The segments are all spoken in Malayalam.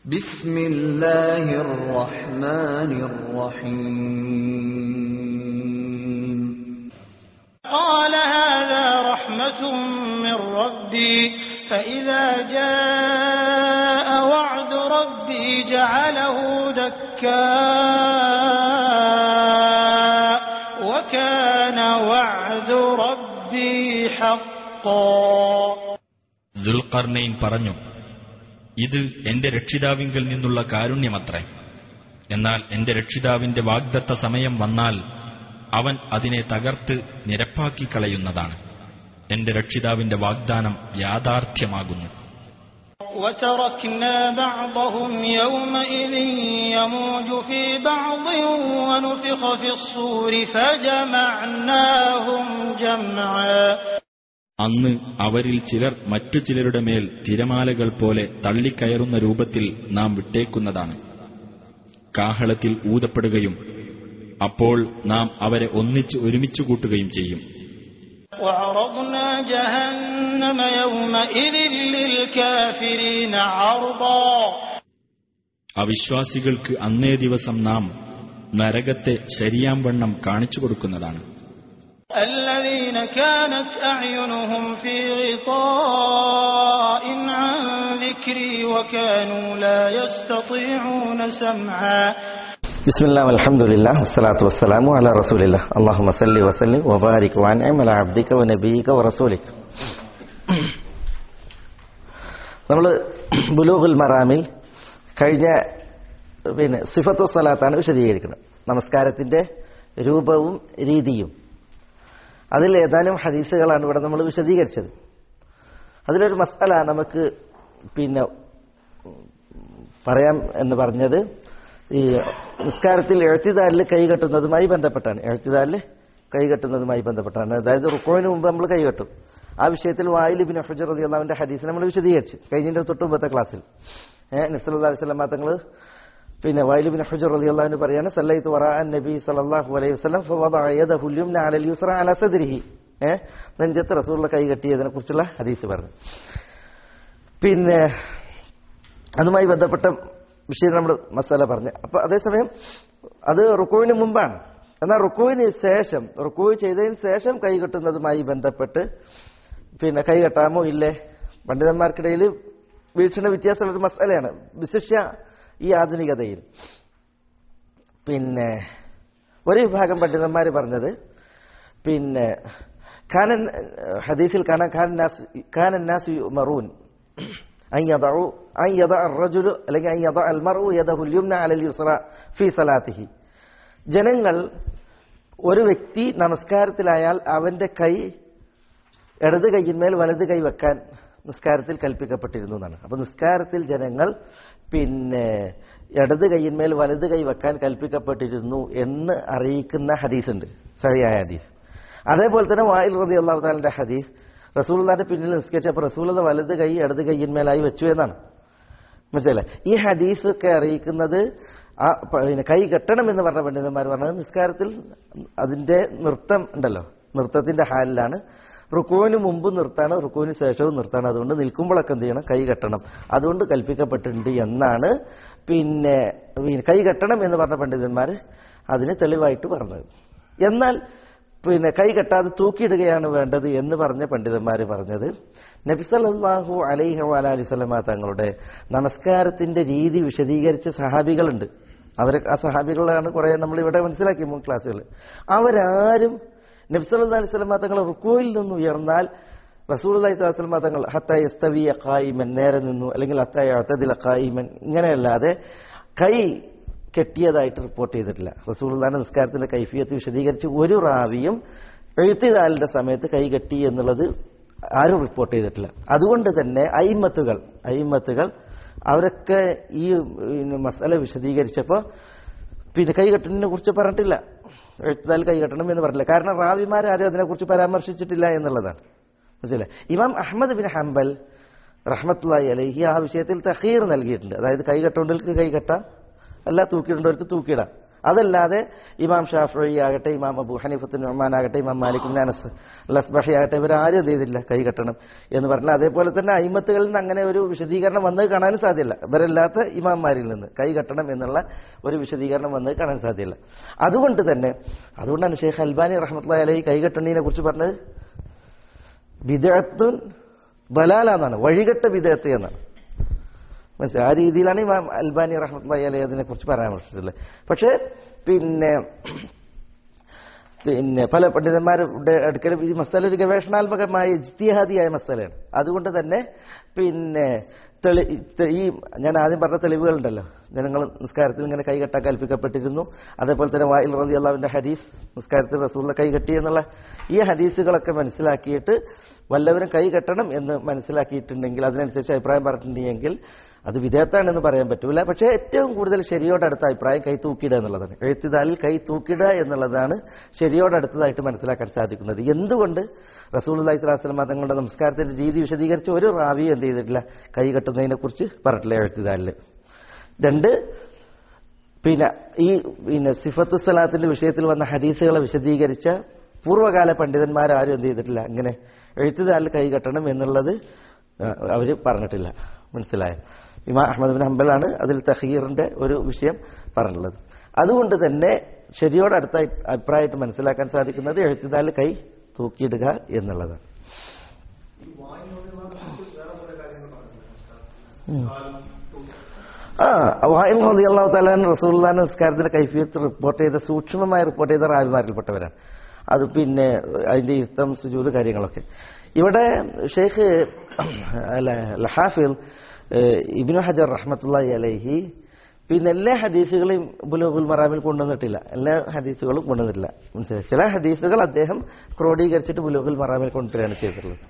بسم الله الرحمن الرحيم قال هذا رحمة من ربي فإذا جاء وعد ربي جعله دكاء وكان وعد ربي حقا ദുൽഖർണയിൻ പറഞ്ഞു ഇത് എന്റെ രക്ഷിതാവിങ്കിൽ നിന്നുള്ള കാരുണ്യമത്രേ എന്നാൽ എന്റെ രക്ഷിതാവിന്റെ വാഗ്ദത്ത സമയം വന്നാൽ അവൻ അതിനെ തകർത്ത് നിരപ്പാക്കി കളയുന്നതാണ് എന്റെ രക്ഷിതാവിന്റെ വാഗ്ദാനം യാഥാർത്ഥ്യമാകുന്നു وتركنا بعضهم يومئذ يموج في بعض ونفخ في الصور فجمعناهم جمعا അന്ന് അവരിൽ ചിലർ മറ്റു ചിലരുടെ മേൽ തിരമാലകൾ പോലെ തള്ളിക്കയറുന്ന രൂപത്തിൽ നാം വിട്ടേക്കുന്നതാണ് കാഹളത്തിൽ ഊതപ്പെടുകയും അപ്പോൾ നാം അവരെ ഒന്നിച്ച് ഒരുമിച്ചു കൂട്ടുകയും ചെയ്യും وعرضنا جهنم يومئذ للكافرين عرضا അവിശ്വാസികൾക്ക് അന്നേ ദിവസം നാം നരകത്തെ ശരിയാംവണ്ണം കാണിച്ചു കൊടുക്കുന്നതാണ് الذين كانت أعينهم في غطاء عن ذكري وكانوا لا يستطيعون سمعا بسم الله والحمد لله والصلاة والسلام على رسول الله اللهم صل وسلم وبارك وانعم على عبدك ونبيك ورسولك നമ്മൾ ബുലൂഖുൽ മറാമിൽ കഴിഞ്ഞ പിന്നെ സിഫത്തു സലാത്താണ് വിശദീകരിക്കുന്നത് നമസ്കാരത്തിന്റെ രൂപവും രീതിയും അതിൽ ഏതാനും ഹദീസുകളാണ് ഇവിടെ നമ്മൾ വിശദീകരിച്ചത് അതിലൊരു മസാല നമുക്ക് പിന്നെ പറയാം എന്ന് പറഞ്ഞത് ഈ നിസ്കാരത്തിൽ എഴുത്തിദാലിൽ കൈകെട്ടുന്നതുമായി ബന്ധപ്പെട്ടാണ് എഴുത്തിദാലിൽ കൈകെട്ടുന്നതുമായി ബന്ധപ്പെട്ടാണ് അതായത് റുക്കോവിന് മുമ്പ് നമ്മൾ കൈകെട്ടും ആ വിഷയത്തിൽ വായിൽ ബിൻ ഹുജർ റതി അള്ളാവിന്റെ ഹദീസ് നമ്മൾ വിശദീകരിച്ചു കഴിഞ്ഞതിന്റെ തൊട്ട് മുമ്പത്തെ ക്ലാസ്സിൽ ഏഹ് നബ്സല്ലാ അലൈഹി സ്വലാം തങ്ങൾ പിന്നെ വായിൽ ബിൻ ഹുജർ റതി അള്ളാഹിന് പറയാണ് സല്ലൈത്ത് വറാൻ നബി സല്ലല്ലാഹു അലൈഹി വസല്ലം ഫവദഅ യദഹു ല്യുംന അലൽ യുസ്റ അലാ സദ്രിഹി ഏഹ് നെഞ്ചത്ത് റസൂലുള്ള കൈ കെട്ടിയതിനെ കുറിച്ചുള്ള ഹദീസ് പറഞ്ഞു പിന്നെ അതുമായി ബന്ധപ്പെട്ട വിഷയം നമ്മൾ മസാല പറഞ്ഞു അപ്പൊ അതേസമയം അത് റുക്കുവിന് മുമ്പാണ് എന്നാൽ റുക്കുവിന് ശേഷം റുക്കു ചെയ്തതിന് ശേഷം കൈ കെട്ടുന്നതുമായി ബന്ധപ്പെട്ട് പിന്നെ കൈ കെട്ടാമോ ഇല്ലേ പണ്ഡിതന്മാർക്കിടയിൽ വീക്ഷണ വ്യത്യാസമുള്ള ഒരു മസാലയാണ് വിശിഷ്യ ഈ ആധുനികതയിൽ പിന്നെ ഒരു വിഭാഗം പണ്ഡിതന്മാർ പറഞ്ഞത് പിന്നെ ഖാനൻ ഹദീസിൽ കാണാൻ ഖാനൻ നാസ് മറൂൻ أن يضعوا أن يضع الرجل അല്ലെങ്കിൽ أن يضع المرء يده اليمنى على اليسرى في صلاته ജനങ്ങൾ ഒരു വ്യക്തി നമസ്കാരത്തിലായാൽ അവന്റെ കൈ ഇടത് കൈയിന്മേൽ വലത് കൈ വെക്കാൻ നിസ്കാരത്തിൽ കൽപ്പിക്കപ്പെട്ടിരുന്നു എന്നാണ് അപ്പൊ നിസ്കാരത്തിൽ ജനങ്ങൾ പിന്നെ ഇടത് കൈയിന്മേൽ വലത് കൈ വെക്കാൻ കൽപ്പിക്കപ്പെട്ടിരുന്നു എന്ന് അറിയിക്കുന്ന ഹദീസ് ഉണ്ട് സഹിയായ ഹദീസ് അതേപോലെ തന്നെ വായിൽ റതി അള്ളാഹു താലിന്റെ ഹദീസ് റസൂലിന്റെ പിന്നിൽ നിസ്കരിച്ചപ്പോൾ റസൂലത വലത് കൈ ഇടത് കൈയിന്മേലായി വെച്ചു എന്നാണ് മനസ്സിലെ ഈ ഹദീസ് ഒക്കെ അറിയിക്കുന്നത് ആ പിന്നെ കൈ കെട്ടണം എന്ന് പറഞ്ഞ പണ്ഡിതന്മാർ പറഞ്ഞത് നിസ്കാരത്തിൽ അതിന്റെ നൃത്തം ഉണ്ടല്ലോ നൃത്തത്തിന്റെ ഹാലിലാണ് റുക്കുവിന് മുമ്പ് നിർത്താണ് റുക്കുവിന് ശേഷവും നിർത്താണ് അതുകൊണ്ട് നിൽക്കുമ്പോഴൊക്കെ എന്ത് ചെയ്യണം കൈ കെട്ടണം അതുകൊണ്ട് കൽപ്പിക്കപ്പെട്ടിട്ടുണ്ട് എന്നാണ് പിന്നെ കൈ കെട്ടണം എന്ന് പറഞ്ഞ പണ്ഡിതന്മാർ അതിന് തെളിവായിട്ട് പറഞ്ഞത് എന്നാൽ പിന്നെ കൈ കെട്ടാതെ തൂക്കിയിടുകയാണ് വേണ്ടത് എന്ന് പറഞ്ഞ പണ്ഡിതന്മാർ പറഞ്ഞത് നബിസല്ലാഹു അലൈഹി അലൈഹി സ്വലമ തങ്ങളുടെ നമസ്കാരത്തിന്റെ രീതി വിശദീകരിച്ച സഹാബികളുണ്ട് അവരെ ആ സഹാബികളാണ് കുറെ നമ്മൾ ഇവിടെ മനസ്സിലാക്കി മുൻ ക്ലാസ്സുകൾ അവരാരും നബ്സല്ലാ അലൈഹി സ്വലമ തങ്ങൾ റുക്കോയിൽ നിന്ന് ഉയർന്നാൽ റസൂൽ അലൈഹി സ്വലമ തങ്ങൾ ഹത്തായ എസ്തവിയ കായിമൻ നേരെ നിന്നു അല്ലെങ്കിൽ ഹത്തായ അത്തദില കായിമൻ ഇങ്ങനെയല്ലാതെ കൈ കെട്ടിയതായിട്ട് റിപ്പോർട്ട് ചെയ്തിട്ടില്ല റസൂൽദാന്റെ നിസ്കാരത്തിന്റെ കൈഫിയത്ത് വിശദീകരിച്ച് ഒരു റാവിയും എഴുത്തിദാലിന്റെ സമയത്ത് കൈ കെട്ടി എന്നുള്ളത് ആരും റിപ്പോർട്ട് ചെയ്തിട്ടില്ല അതുകൊണ്ട് തന്നെ അയിമത്തുകൾ അയിമത്തുകൾ അവരൊക്കെ ഈ മസാല വിശദീകരിച്ചപ്പോൾ പിന്നെ കൈ കെട്ടലിനെ കുറിച്ച് പറഞ്ഞിട്ടില്ല എഴുത്തിദാൽ കൈ കെട്ടണം എന്ന് പറഞ്ഞില്ല കാരണം റാവിമാരും അതിനെക്കുറിച്ച് പരാമർശിച്ചിട്ടില്ല എന്നുള്ളതാണ് മനസ്സിലെ ഇമാം അഹമ്മദ് ബിൻ ഹംബൽ റഹ്മത്തുള്ളി അലഹി ആ വിഷയത്തിൽ തഹീർ നൽകിയിട്ടുണ്ട് അതായത് കൈ കെട്ടേണ്ടവർക്ക് കൈ കെട്ടാം അല്ല തൂക്കിയിടേണ്ടവർക്ക് തൂക്കിയിടാം അതല്ലാതെ ഇമാം ഷാഫി ആകട്ടെ ഇമാം അബു ഹനീഫത്തുൻ ഉമാൻ ആകട്ടെ ഇമാം മാലിക് ബിൻ അനസ് ലസ്ബഹി ആകട്ടെ ഇവരാരും എന്ത് ചെയ്തില്ല കൈ കെട്ടണം എന്ന് പറഞ്ഞാൽ അതേപോലെ തന്നെ അയിമത്തുകളിൽ നിന്ന് അങ്ങനെ ഒരു വിശദീകരണം വന്നത് കാണാനും സാധ്യമല്ല ഇവരല്ലാത്ത ഇമാംമാരിൽ നിന്ന് കൈ കെട്ടണം എന്നുള്ള ഒരു വിശദീകരണം വന്നത് കാണാൻ സാധ്യമല്ല അതുകൊണ്ട് തന്നെ അതുകൊണ്ടാണ് ഷെയ്ഖ് അൽബാനി റഹ്മത്തുള്ള അലൈഹി കൈ കെട്ടണീനെ കുറിച്ച് പറഞ്ഞത് ബിദഅത്തുൻ ബലാല എന്നാണ് വഴികെട്ട ബിദഅത്ത് എന്നാണ് മനസ്സിലായി ആ രീതിയിലാണ് ഇമാം അൽബാനി റഹ്മത്തുള്ളി അലൈഹി അതിനെ കുറിച്ച് പരാമർശിച്ചിട്ടുള്ളത് പക്ഷേ പിന്നെ പിന്നെ പല പണ്ഡിതന്മാരുടെ അടുക്കൽ ഈ മസാല ഒരു ഗവേഷണാത്മകമായ ഇജ്തിഹാദിയായ മസാലയാണ് അതുകൊണ്ട് തന്നെ പിന്നെ തെളി തെ- ഈ ഞാൻ ആദ്യം പറഞ്ഞ തെളിവുകളുണ്ടല്ലോ ജനങ്ങൾ നിസ്കാരത്തിൽ ഇങ്ങനെ കൈകെട്ടാൻ കൽപ്പിക്കപ്പെട്ടിരുന്നു അതേപോലെ തന്നെ വായിൽ റതി അള്ളാവിന്റെ ഹദീസ് നിസ്കാരത്തിൽ റസൂലിനെ കൈകെട്ടി എന്നുള്ള ഈ ഹദീസുകളൊക്കെ മനസ്സിലാക്കിയിട്ട് വല്ലവരും കൈ കെട്ടണം എന്ന് മനസ്സിലാക്കിയിട്ടുണ്ടെങ്കിൽ അതിനനുസരിച്ച് അഭിപ്രായം പറഞ്ഞിട്ടുണ്ടെങ്കിൽ അത് വിധേയത്താണെന്ന് പറയാൻ പറ്റൂല പക്ഷേ ഏറ്റവും കൂടുതൽ ശരിയോടടുത്ത അഭിപ്രായം കൈ തൂക്കിയിടുക എന്നുള്ളതാണ് എഴുത്തിതാലിൽ കൈ തൂക്കിടുക എന്നുള്ളതാണ് ശരിയോടടുത്തതായിട്ട് മനസ്സിലാക്കാൻ സാധിക്കുന്നത് എന്തുകൊണ്ട് റസൂൽ അള്ളഹി സ്വലാസ്ലം തങ്ങളുടെ നമസ്കാരത്തിന്റെ രീതി വിശദീകരിച്ച് ഒരു റാവി എന്ത് ചെയ്തിട്ടില്ല കൈ കെട്ടുന്നതിനെ കുറിച്ച് പറഞ്ഞിട്ടില്ല എഴുത്തിതാലിൽ രണ്ട് പിന്നെ ഈ പിന്നെ സിഫത്ത് സലാത്തിന്റെ വിഷയത്തിൽ വന്ന ഹദീസുകളെ വിശദീകരിച്ച പൂർവ്വകാല പണ്ഡിതന്മാരാരും എന്ത് ചെയ്തിട്ടില്ല ഇങ്ങനെ എഴുത്തുകാരിൽ കൈ കെട്ടണം എന്നുള്ളത് അവർ പറഞ്ഞിട്ടില്ല മനസ്സിലായോ ഇമാ അഹമ്മദ് ബിൻ ഹംബലാണ് അതിൽ തഹീറിന്റെ ഒരു വിഷയം പറഞ്ഞിട്ടുള്ളത് അതുകൊണ്ട് തന്നെ ശരിയോടടുത്ത അഭിപ്രായമായിട്ട് മനസ്സിലാക്കാൻ സാധിക്കുന്നത് എഴുത്തുകാരിൽ കൈ തൂക്കിയിടുക എന്നുള്ളതാണ് ഉം. ആ വായിൽ റതി അള്ളാഹു താലാൻ റസൂള്ളാൻ നിസ്കാരത്തിന്റെ കൈഫിയത്ത് റിപ്പോർട്ട് ചെയ്ത സൂക്ഷ്മമായി റിപ്പോർട്ട് ചെയ്ത റാവിമാരിൽപ്പെട്ടവരാണ് അത് പിന്നെ അതിന്റെ ഇരുത്തം സുജൂത് കാര്യങ്ങളൊക്കെ ഇവിടെ ഷെയ്ഖ് അല്ല ലഹാഫിൽ ഇബിനു ഹജർ റഹ്മത്തുള്ളി അലൈഹി പിന്നെ എല്ലാ ഹദീസുകളെയും ബുലുഗുൽ മറാമിൽ കൊണ്ടുവന്നിട്ടില്ല എല്ലാ ഹദീസുകളും കൊണ്ടുവന്നിട്ടില്ല മനസ്സിലായി ചില ഹദീസുകൾ അദ്ദേഹം ക്രോഡീകരിച്ചിട്ട് ബുലുഗുൽ മറാമിൽ കൊണ്ടുവരികയാണ് ചെയ്തിട്ടുള്ളത്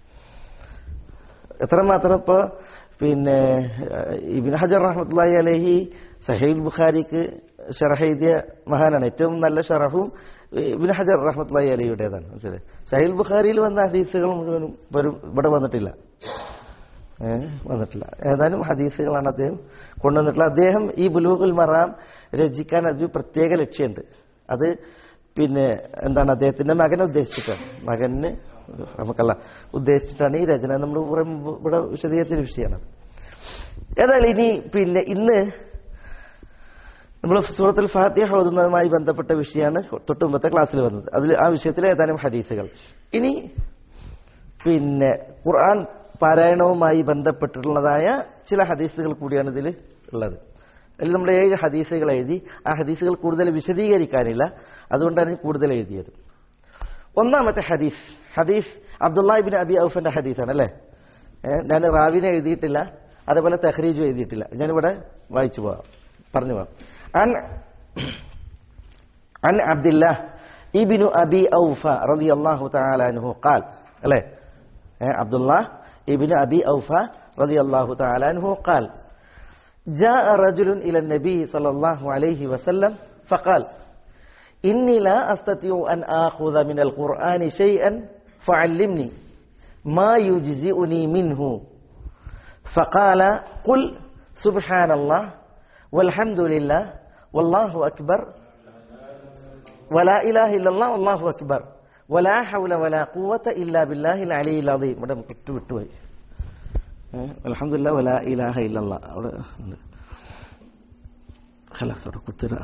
എത്രമാത്രം ഇപ്പൊ പിന്നെ ഇബിൻ ഹജർ റഹ്മത്തുള്ളി അലഹി സഹീൽ ബുഖാരിക്ക് ഷറഹ് എഴുതിയ മഹാനാണ് ഏറ്റവും നല്ല ഷറഹും ഇബിൻ ഹജർ റഹ്മത്തുള്ളി അലഹിയുടേതാണ് മനസ്സിലായി സഹീൽ ബുഖാരിയിൽ വന്ന ഹദീസുകൾ മുഴുവനും വരും ഇവിടെ വന്നിട്ടില്ല ഏ, വന്നിട്ടില്ല ഏതാനും ഹദീസുകളാണ് അദ്ദേഹം കൊണ്ടുവന്നിട്ടുള്ളത് അദ്ദേഹം ഈ ബുലൂഖുൽ മറാം രചിക്കാൻ അതിന് പ്രത്യേക ലക്ഷ്യമുണ്ട് അത് പിന്നെ എന്താണ് അദ്ദേഹത്തിന്റെ മകനെ ഉദ്ദേശിച്ചിട്ടാണ് മകന് നമുക്കല്ല ഉദ്ദേശിച്ചിട്ടാണ് ഈ രചന നമ്മൾ കുറെ മുമ്പ് ഇവിടെ വിശദീകരിച്ച വിഷയമാണ് ഏതായാലും ഇനി പിന്നെ ഇന്ന് നമ്മൾ സൂറത്തുൽ ഫാത്തിഹ ഓതുന്നതുമായി ബന്ധപ്പെട്ട വിഷയമാണ് തൊട്ട് മുമ്പത്തെ ക്ലാസ്സിൽ വന്നത് അതിൽ ആ വിഷയത്തിലെ ഏതാനും ഹദീസുകൾ ഇനി പിന്നെ ഖുർആൻ പാരായണവുമായി ബന്ധപ്പെട്ടിട്ടുള്ളതായ ചില ഹദീസുകൾ കൂടിയാണ് ഇതിൽ ഉള്ളത് അതിൽ നമ്മൾ ഏഴ് ഹദീസുകൾ എഴുതി ആ ഹദീസുകൾ കൂടുതൽ വിശദീകരിക്കാനില്ല അതുകൊണ്ടാണ് കൂടുതൽ എഴുതിയത് ഒന്നാമത്തെ ഹദീസ് ഹദീസ് അബ്ദുല്ലാഹിബിൻ അബി ഔഫന്റെ ഹദീസാണ് അല്ലേ ഏഹ് ഞാൻ റാവിനെ എഴുതിയിട്ടില്ല അതേപോലെ തെഹ്രീജും എഴുതിയിട്ടില്ല ഞാനിവിടെ വായിച്ചു പോവാം പറഞ്ഞു പോവാം അൻ عن عبد الله ابن أبي أوفى رضي الله تعالى عنه قال أليه عبد الله ابن أبي أوفى رضي الله تعالى عنه قال جاء رجل إلى النبي صلى الله عليه وسلم فقال إني لا أستطيع أن آخذ من القرآن شيئا فعلمني ما يجزئني منه فقال قل سبحان الله والحمد لله والله أكبر ولا إله إلا الله والله أكبر ولا حول ولا قوة إلا بالله العلي العظيم ഇവിടെ വിട്ടു വിട്ടുപോയി അലഹമില്ല ولا إله إلا الله അവിടെ ഉണ്ട്. خلاص അവിടെ കൊടുത്തിരാ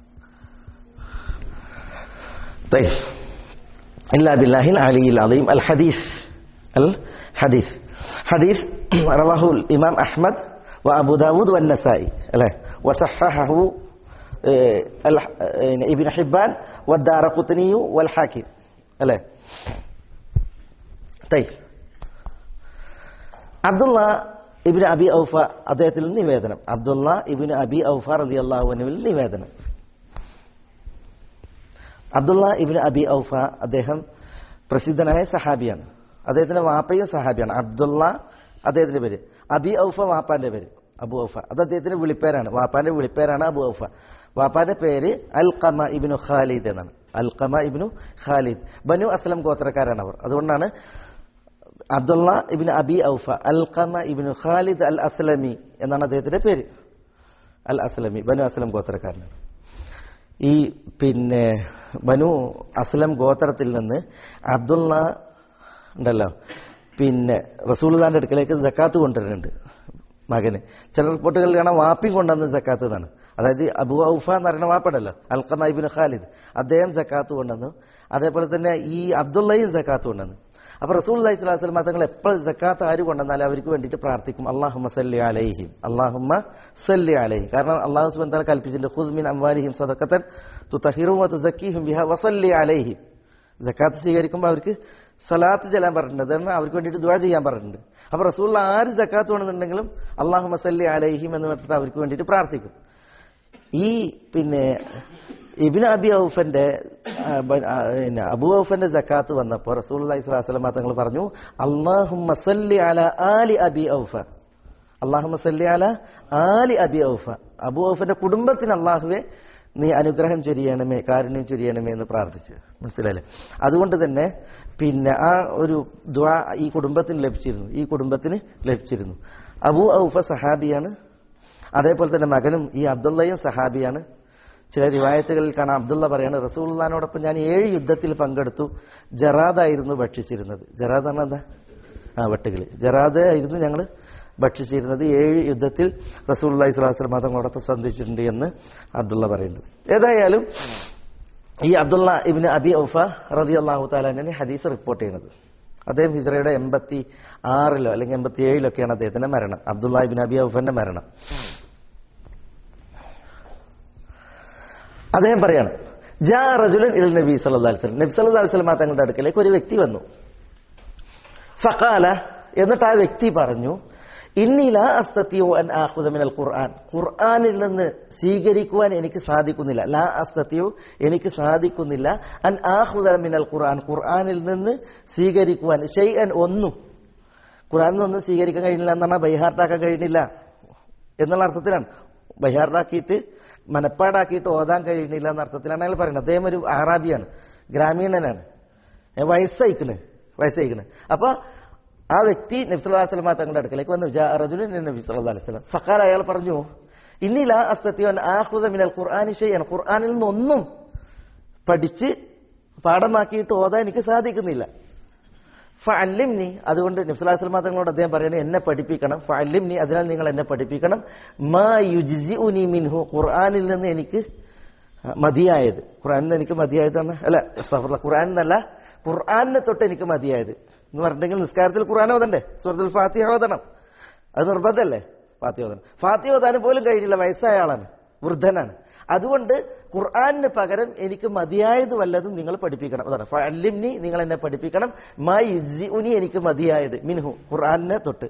طيب إلا بالله العلي العظيم الحديث الحديث حديث رواه الإمام أحمد وأبو داود والنسائي له وصححه آه، الح- آه، ابن حبان والدار قطني والحاكم له طيب അബ്ദുള്ള ഇബിന് അബി ഔഫ അദ്ദേഹത്തിൽ നിന്ന് നിവേദനം അബ്ദുള്ള ഇബിന് അബി ഔഫ റതി അള്ളാഹുവിനുവിൽ നിവേദനം അബ്ദുള്ള ഇബിന് അബി ഔഫ അദ്ദേഹം പ്രസിദ്ധനായ സഹാബിയാണ് അദ്ദേഹത്തിന്റെ വാപ്പയും സഹാബിയാണ് അബ്ദുള്ള അദ്ദേഹത്തിന്റെ പേര് അബി ഔഫ വാപ്പാന്റെ പേര് അബു ഔഫ അത് അദ്ദേഹത്തിന്റെ വിളിപ്പേരാണ് വാപ്പാന്റെ വിളിപ്പേരാണ് അബു ഔഫ വാപ്പാന്റെ പേര് അൽ ഖമ ഇബിനു ഖാലിദ് എന്നാണ് അൽ ഖമ ഇബിനു ഖാലിദ് ബനു അസ്ലം ഗോത്രക്കാരാണ് അവർ അതുകൊണ്ടാണ് അബ്ദുള്ള ഇബിൻ അബി ഔഫ അൽ ഖമ ഇബിനു ഖാലിദ് അൽ അസ്ലമി എന്നാണ് അദ്ദേഹത്തിന്റെ പേര് അൽ അസ്ലമി ബനു അസ്ലം ഗോത്രക്കാരനാണ് ഈ പിന്നെ ബനു അസ്ലം ഗോത്രത്തിൽ നിന്ന് അബ്ദുള്ള ഉണ്ടല്ലോ പിന്നെ റസൂൽദാന്റെ അടുക്കലേക്ക് ജക്കാത്ത് കൊണ്ടുവരുന്നുണ്ട് മകന് ചില റിപ്പോർട്ടുകളിൽ കാണാൻ വാപ്പി കൊണ്ടുവന്ന ജക്കാത്ത് എന്നാണ് അതായത് അബു ഔഫ എന്ന് പറയുന്ന വാപ്പടല്ലോ അൽക്കമൈബിൻ ഖാലിദ് അദ്ദേഹം ജക്കാത്ത് കൊണ്ടുവന്നു അതേപോലെ തന്നെ ഈ അബ്ദുള്ളയും ജക്കാത്ത് കൊണ്ടുവന്നു അപ്പൊ റസൂൽ അലൈഹി സ്വലാഹു വസ്ലം തങ്ങൾ എപ്പോൾ ജക്കാത്ത് ആര് കൊണ്ടുവന്നാലും അവർക്ക് വേണ്ടിയിട്ട് പ്രാർത്ഥിക്കും അള്ളാഹുമ്മ സല്ലി അലൈഹിം അള്ളാഹുമ്മ സല്ലി അലൈഹി കാരണം അള്ളാഹു സുബൻ തല കൽപ്പിച്ചിട്ടുണ്ട് ഖുദ്മിൻ അംവാലിഹിം സദക്കത്തൻ തുതഹിറും തുസക്കീഹും ബിഹ വസല്ലി അലൈഹിം ജക്കാത്ത് സ്വീകരിക്കുമ്പോൾ അവർക്ക് സലാത്ത് ചെല്ലാൻ പറഞ്ഞിട്ടുണ്ട് അതാണ് അവർക്ക് വേണ്ടിയിട്ട് ദുആ ചെയ്യാൻ പറഞ്ഞിട്ടുണ്ട് അപ്പൊ റസൂൽ ആര് ജക്കാത്ത് വേണമെന്നുണ്ടെങ്കിലും അള്ളാഹു മസല്ലി അലൈഹിം എന്ന് പറഞ്ഞിട്ട് അവർക്ക് വേണ്ടിയിട്ട് പ്രാർത്ഥിക്കും ഈ പിന്നെ ഇബിൻ അബി ഔഫന്റെ ആ, ബ- ആ, പിന്നെ അബു ഔഫന്റെ ജക്കാത്ത് വന്നപ്പോൾ റസൂൽ അലൈഹി സ്വലാസ്ലമ തങ്ങൾ പറഞ്ഞു അള്ളാഹു മസല്ലി അല ആലി അബി ഔഫ അള്ളാഹു സല്ലി അല ആലി അബി ഔഫ അബു ഔഫന്റെ കുടുംബത്തിന് അള്ളാഹുവെ നീ അനുഗ്രഹം ചൊരിയണമേ കാരുണ്യം ചൊരിയണമേ എന്ന് പ്രാർത്ഥിച്ചു മനസ്സിലായില്ലേ അതുകൊണ്ട് തന്നെ പിന്നെ ആ ഒരു ദ്വാ ഈ കുടുംബത്തിന് ലഭിച്ചിരുന്നു ഈ കുടുംബത്തിന് ലഭിച്ചിരുന്നു അബു ഔഫ സഹാബിയാണ് അതേപോലെ തന്നെ മകനും ഈ അബ്ദുള്ളയും സഹാബിയാണ് ചില റിവായത്തുകളിൽ കാണാം അബ്ദുള്ള പറയാണ് റസൂള്ളാനോടൊപ്പം ഞാൻ ഏഴ് യുദ്ധത്തിൽ പങ്കെടുത്തു ജറാദായിരുന്നു ഭക്ഷിച്ചിരുന്നത് ജറാദ് പറഞ്ഞാൽ എന്താ ആ വെട്ടുകിളി ജറാദ് ആയിരുന്നു ഞങ്ങൾ ഭക്ഷിച്ചിരുന്നത് ഏഴ് യുദ്ധത്തിൽ റസൂള്ളി സ്വലാസ്ലം തങ്ങളോടൊപ്പം സന്ധിച്ചിട്ടുണ്ട് എന്ന് അബ്ദുള്ള പറയുന്നുണ്ട് ഏതായാലും ഈ അബ്ദുള്ള ഇബിന് അബി ഔഫ റതി അള്ളാഹു താലാനെ ഹദീസ് റിപ്പോർട്ട് ചെയ്യുന്നത് അദ്ദേഹം ഹിജ്റയുടെ എൺപത്തി ആറിലോ അല്ലെങ്കിൽ എൺപത്തി ഏഴിലൊക്കെയാണ് അദ്ദേഹത്തിന്റെ മരണം അബ്ദുള്ള ഇബിൻ അബി ഔഫന്റെ മരണം അദ്ദേഹം പറയാണ് ജാ റജുലൻ ഇൽ നബി സല്ലല്ലാഹു അലൈഹി വസല്ലം നബി സല്ലല്ലാഹു അലൈഹി വസല്ലം തങ്ങളുടെ അടുക്കലേക്ക് ഒരു വ്യക്തി വന്നു ഫഖാല എന്നിട്ട് ആ വ്യക്തി പറഞ്ഞു ഇന്നില അസ്തത്തിയോ അൻ ആഹുദ മിനൽ ഖുർആൻ ഖുർആനിൽ നിന്ന് സ്വീകരിക്കുവാൻ എനിക്ക് സാധിക്കുന്നില്ല ലാ അസ്തത്തിയോ എനിക്ക് സാധിക്കുന്നില്ല അൻ ആഹുദ മിനൽ ഖുർആൻ ഖുർആനിൽ നിന്ന് സ്വീകരിക്കുവാൻ ഷെയ്അൻ ഒന്നും ഖുർആനിൽ നിന്ന് സ്വീകരിക്കാൻ കഴിയുന്നില്ല എന്ന് പറഞ്ഞാൽ ബൈഹാർട്ടാക്കാൻ കഴിയുന്നില്ല എന്നുള്ള അർത്ഥത്തിലാണ് ബൈഹാർട്ടാക്കിയിട്ട് മനപ്പാടാക്കിയിട്ട് ഓതാൻ കഴിയുന്നില്ല എന്ന അർത്ഥത്തിലാണ് അയാൾ പറയുന്നത് അദ്ദേഹം ഒരു അറാബിയാണ് ഗ്രാമീണനാണ് ഏ, വയസ്സയക്കണ് വയസ്സയക്കണ് അപ്പൊ ആ വ്യക്തി നബ്സുല്ലാസ്ലമ തങ്ങളുടെ അടുക്കലേക്ക് വന്നു ജാ റജുലിൻ നബി സല്ലല്ലാഹു അലൈഹി വസല്ലം ഫഖാല അയാൾ പറഞ്ഞു ഇന്നില അസ്തത്തിയോൻ ആഖുദ മിനൽ ഖുർആനി ഷൈഅൻ ഖുർആനിൽ നിന്നൊന്നും പഠിച്ച് പാഠമാക്കിയിട്ട് ഓതാൻ എനിക്ക് സാധിക്കുന്നില്ല ഫഅല്ലിംനി അതുകൊണ്ട് നബ്സുല്ലാസ്ലമ തങ്ങളോട് അദ്ദേഹം പറയണേ എന്നെ പഠിപ്പിക്കണം ഫഅല്ലിംനി അതിനാൽ നിങ്ങൾ എന്നെ പഠിപ്പിക്കണം മാ യുജ്സിഉനി മിൻഹു ഖുർആനിൽ നിന്ന് എനിക്ക് മതിയായത് ഖുർആനിൽ നിന്ന് എനിക്ക് മതിയായതാണ് അല്ല അസ്തഗ്ഫിറുല്ലാ, ഖുർആനിൽ നിന്നല്ല ഖുർആനിനെ തൊട്ട് എനിക്ക് മതിയായത് എന്ന് പറഞ്ഞിട്ടുണ്ടെങ്കിൽ നിസ്കാരത്തിൽ ഖുർആൻ ഓതണ്ടേ സൂറത്തുൽ ഫാത്തിഹ ഓതണം അത് നിർബന്ധമല്ലേ ഫാത്തിഹ ഓതണം ഫാത്തിഹ ഓതാനും പോലും കഴിയില്ല വയസ്സായ ആളാണ് വൃദ്ധനാണ് അതുകൊണ്ട് ഖുർആനിന് പകരം എനിക്ക് മതിയായത് വല്ലതും നിങ്ങൾ പഠിപ്പിക്കണം അതാണ് ഫഅല്ലിംനി നിങ്ങൾ എന്നെ പഠിപ്പിക്കണം മാ യുജ്സിഉനി എനിക്ക് മതിയായത് മിൻഹു ഖുർആനിനെ തൊട്ട്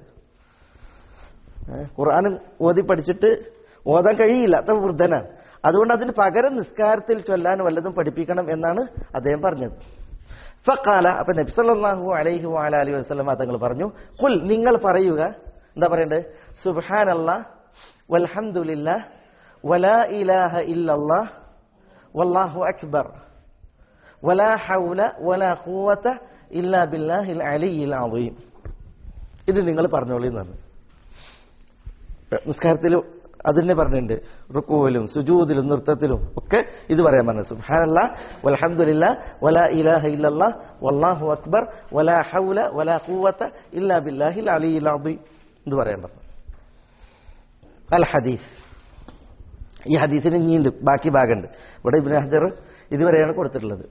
ഏ, ഖുർആൻ ഓതി പഠിച്ചിട്ട് ഓതാൻ കഴിയില്ല അത്ര വൃദ്ധനാണ് അതുകൊണ്ട് അതിന് പകരം നിസ്കാരത്തിൽ ചൊല്ലാൻ വല്ലതും പഠിപ്പിക്കണം എന്നാണ് അദ്ദേഹം പറഞ്ഞത് ഫഖാല അപ്പൊ നബി സല്ലല്ലാഹു അലൈഹി വഅല അലിഹി വസല്ലമ തങ്ങൾ പറഞ്ഞു ഖുൽ നിങ്ങൾ പറയുക എന്താ പറയണ്ടേ സുബ്ഹാനല്ലാഹ് വൽഹംദുലില്ലാഹ് വലാ ഇലാഹ ഇല്ലല്ലാഹ് വല്ലാഹു അക്ബർ വലാ ഹൗല വലാ ഖുവത ഇല്ലാ ബില്ലാഹിൽ അലിയിൽ അളീം ഇത് നിങ്ങൾ പറഞ്ഞോളി എന്ന് പറഞ്ഞു നിസ്കാരത്തിൽ അതിനെ പറഞ്ഞിട്ടുണ്ട് റുക്കുവിലും സുജൂദിലും നൃത്തത്തിലും ഒക്കെ ഇത് പറയാൻ പറഞ്ഞു സുബ്ഹാനല്ലാ വൽഹംദുലില്ലാ വലാ ഇലാഹ ഇല്ലല്ലാ വല്ലാഹു അക്ബർ വലാ ഹൗല വലാ ഖുവത ഇല്ലാ ബില്ലാഹിൽ അലിയിൽ അളീം ഇത് പറയാൻ പറഞ്ഞു അൽ ഹദീസ് ഈ ഹദീസിന് ഇനിയുണ്ട് ബാക്കി ഭാഗമുണ്ട് ഇവിടെ ഇബ്നു ഹജർ ഇതുവരെയാണ് കൊടുത്തിട്ടുള്ളത്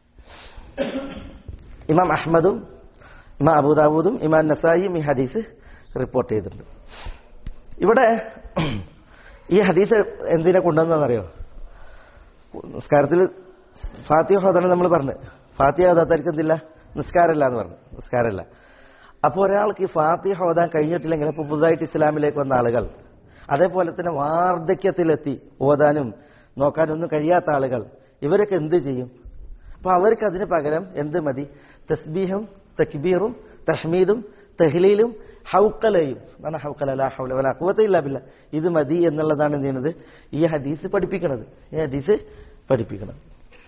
ഇമാം അഹ്മദും ഇമാം അബൂദാവൂദും ഇമാം നസായിയും ഈ ഹദീസ് റിപ്പോർട്ട് ചെയ്തിട്ടുണ്ട് ഇവിടെ ഈ ഹദീസ് എന്തിനെ കൊണ്ടുവന്നറിയോ നിസ്കാരത്തിൽ ഫാത്തിഹ ഹോദനം നമ്മൾ പറഞ്ഞു ഫാത്തിഹ ഹോദാത്തായിരിക്കും എന്തില്ല നിസ്കാരമില്ല എന്ന് പറഞ്ഞു നിസ്കാരമില്ല അപ്പോൾ ഒരാൾക്ക് ഈ ഫാത്തിഹ ഓതാൻ കഴിഞ്ഞിട്ടില്ലെങ്കിൽ ഇപ്പോൾ പുതുതായിട്ട് ഇസ്ലാമിലേക്ക് വന്ന ആളുകൾ അതേപോലെ തന്നെ വാർദ്ധക്യത്തിലെത്തി ഓതാനും നോക്കാനൊന്നും കഴിയാത്ത ആളുകൾ ഇവരൊക്കെ എന്ത് ചെയ്യും അപ്പൊ അവർക്ക് അതിന് പകരം എന്ത് മതി തസ്ബീഹും തക്ബീറും തഹ്മീദും തഹ്ലീലും ഹൗക്കലയും എന്നാണ് ഹൗക്കല ലാ ഹൗല വലാ ഖുവത ഇല്ലാ ബില്ലാ ഇത് മതി എന്നുള്ളതാണ് എന്ത് ചെയ്യുന്നത് ഈ ഹദീസ് പഠിപ്പിക്കുന്നത് ഈ ഹദീസ് പഠിപ്പിക്കുന്നത്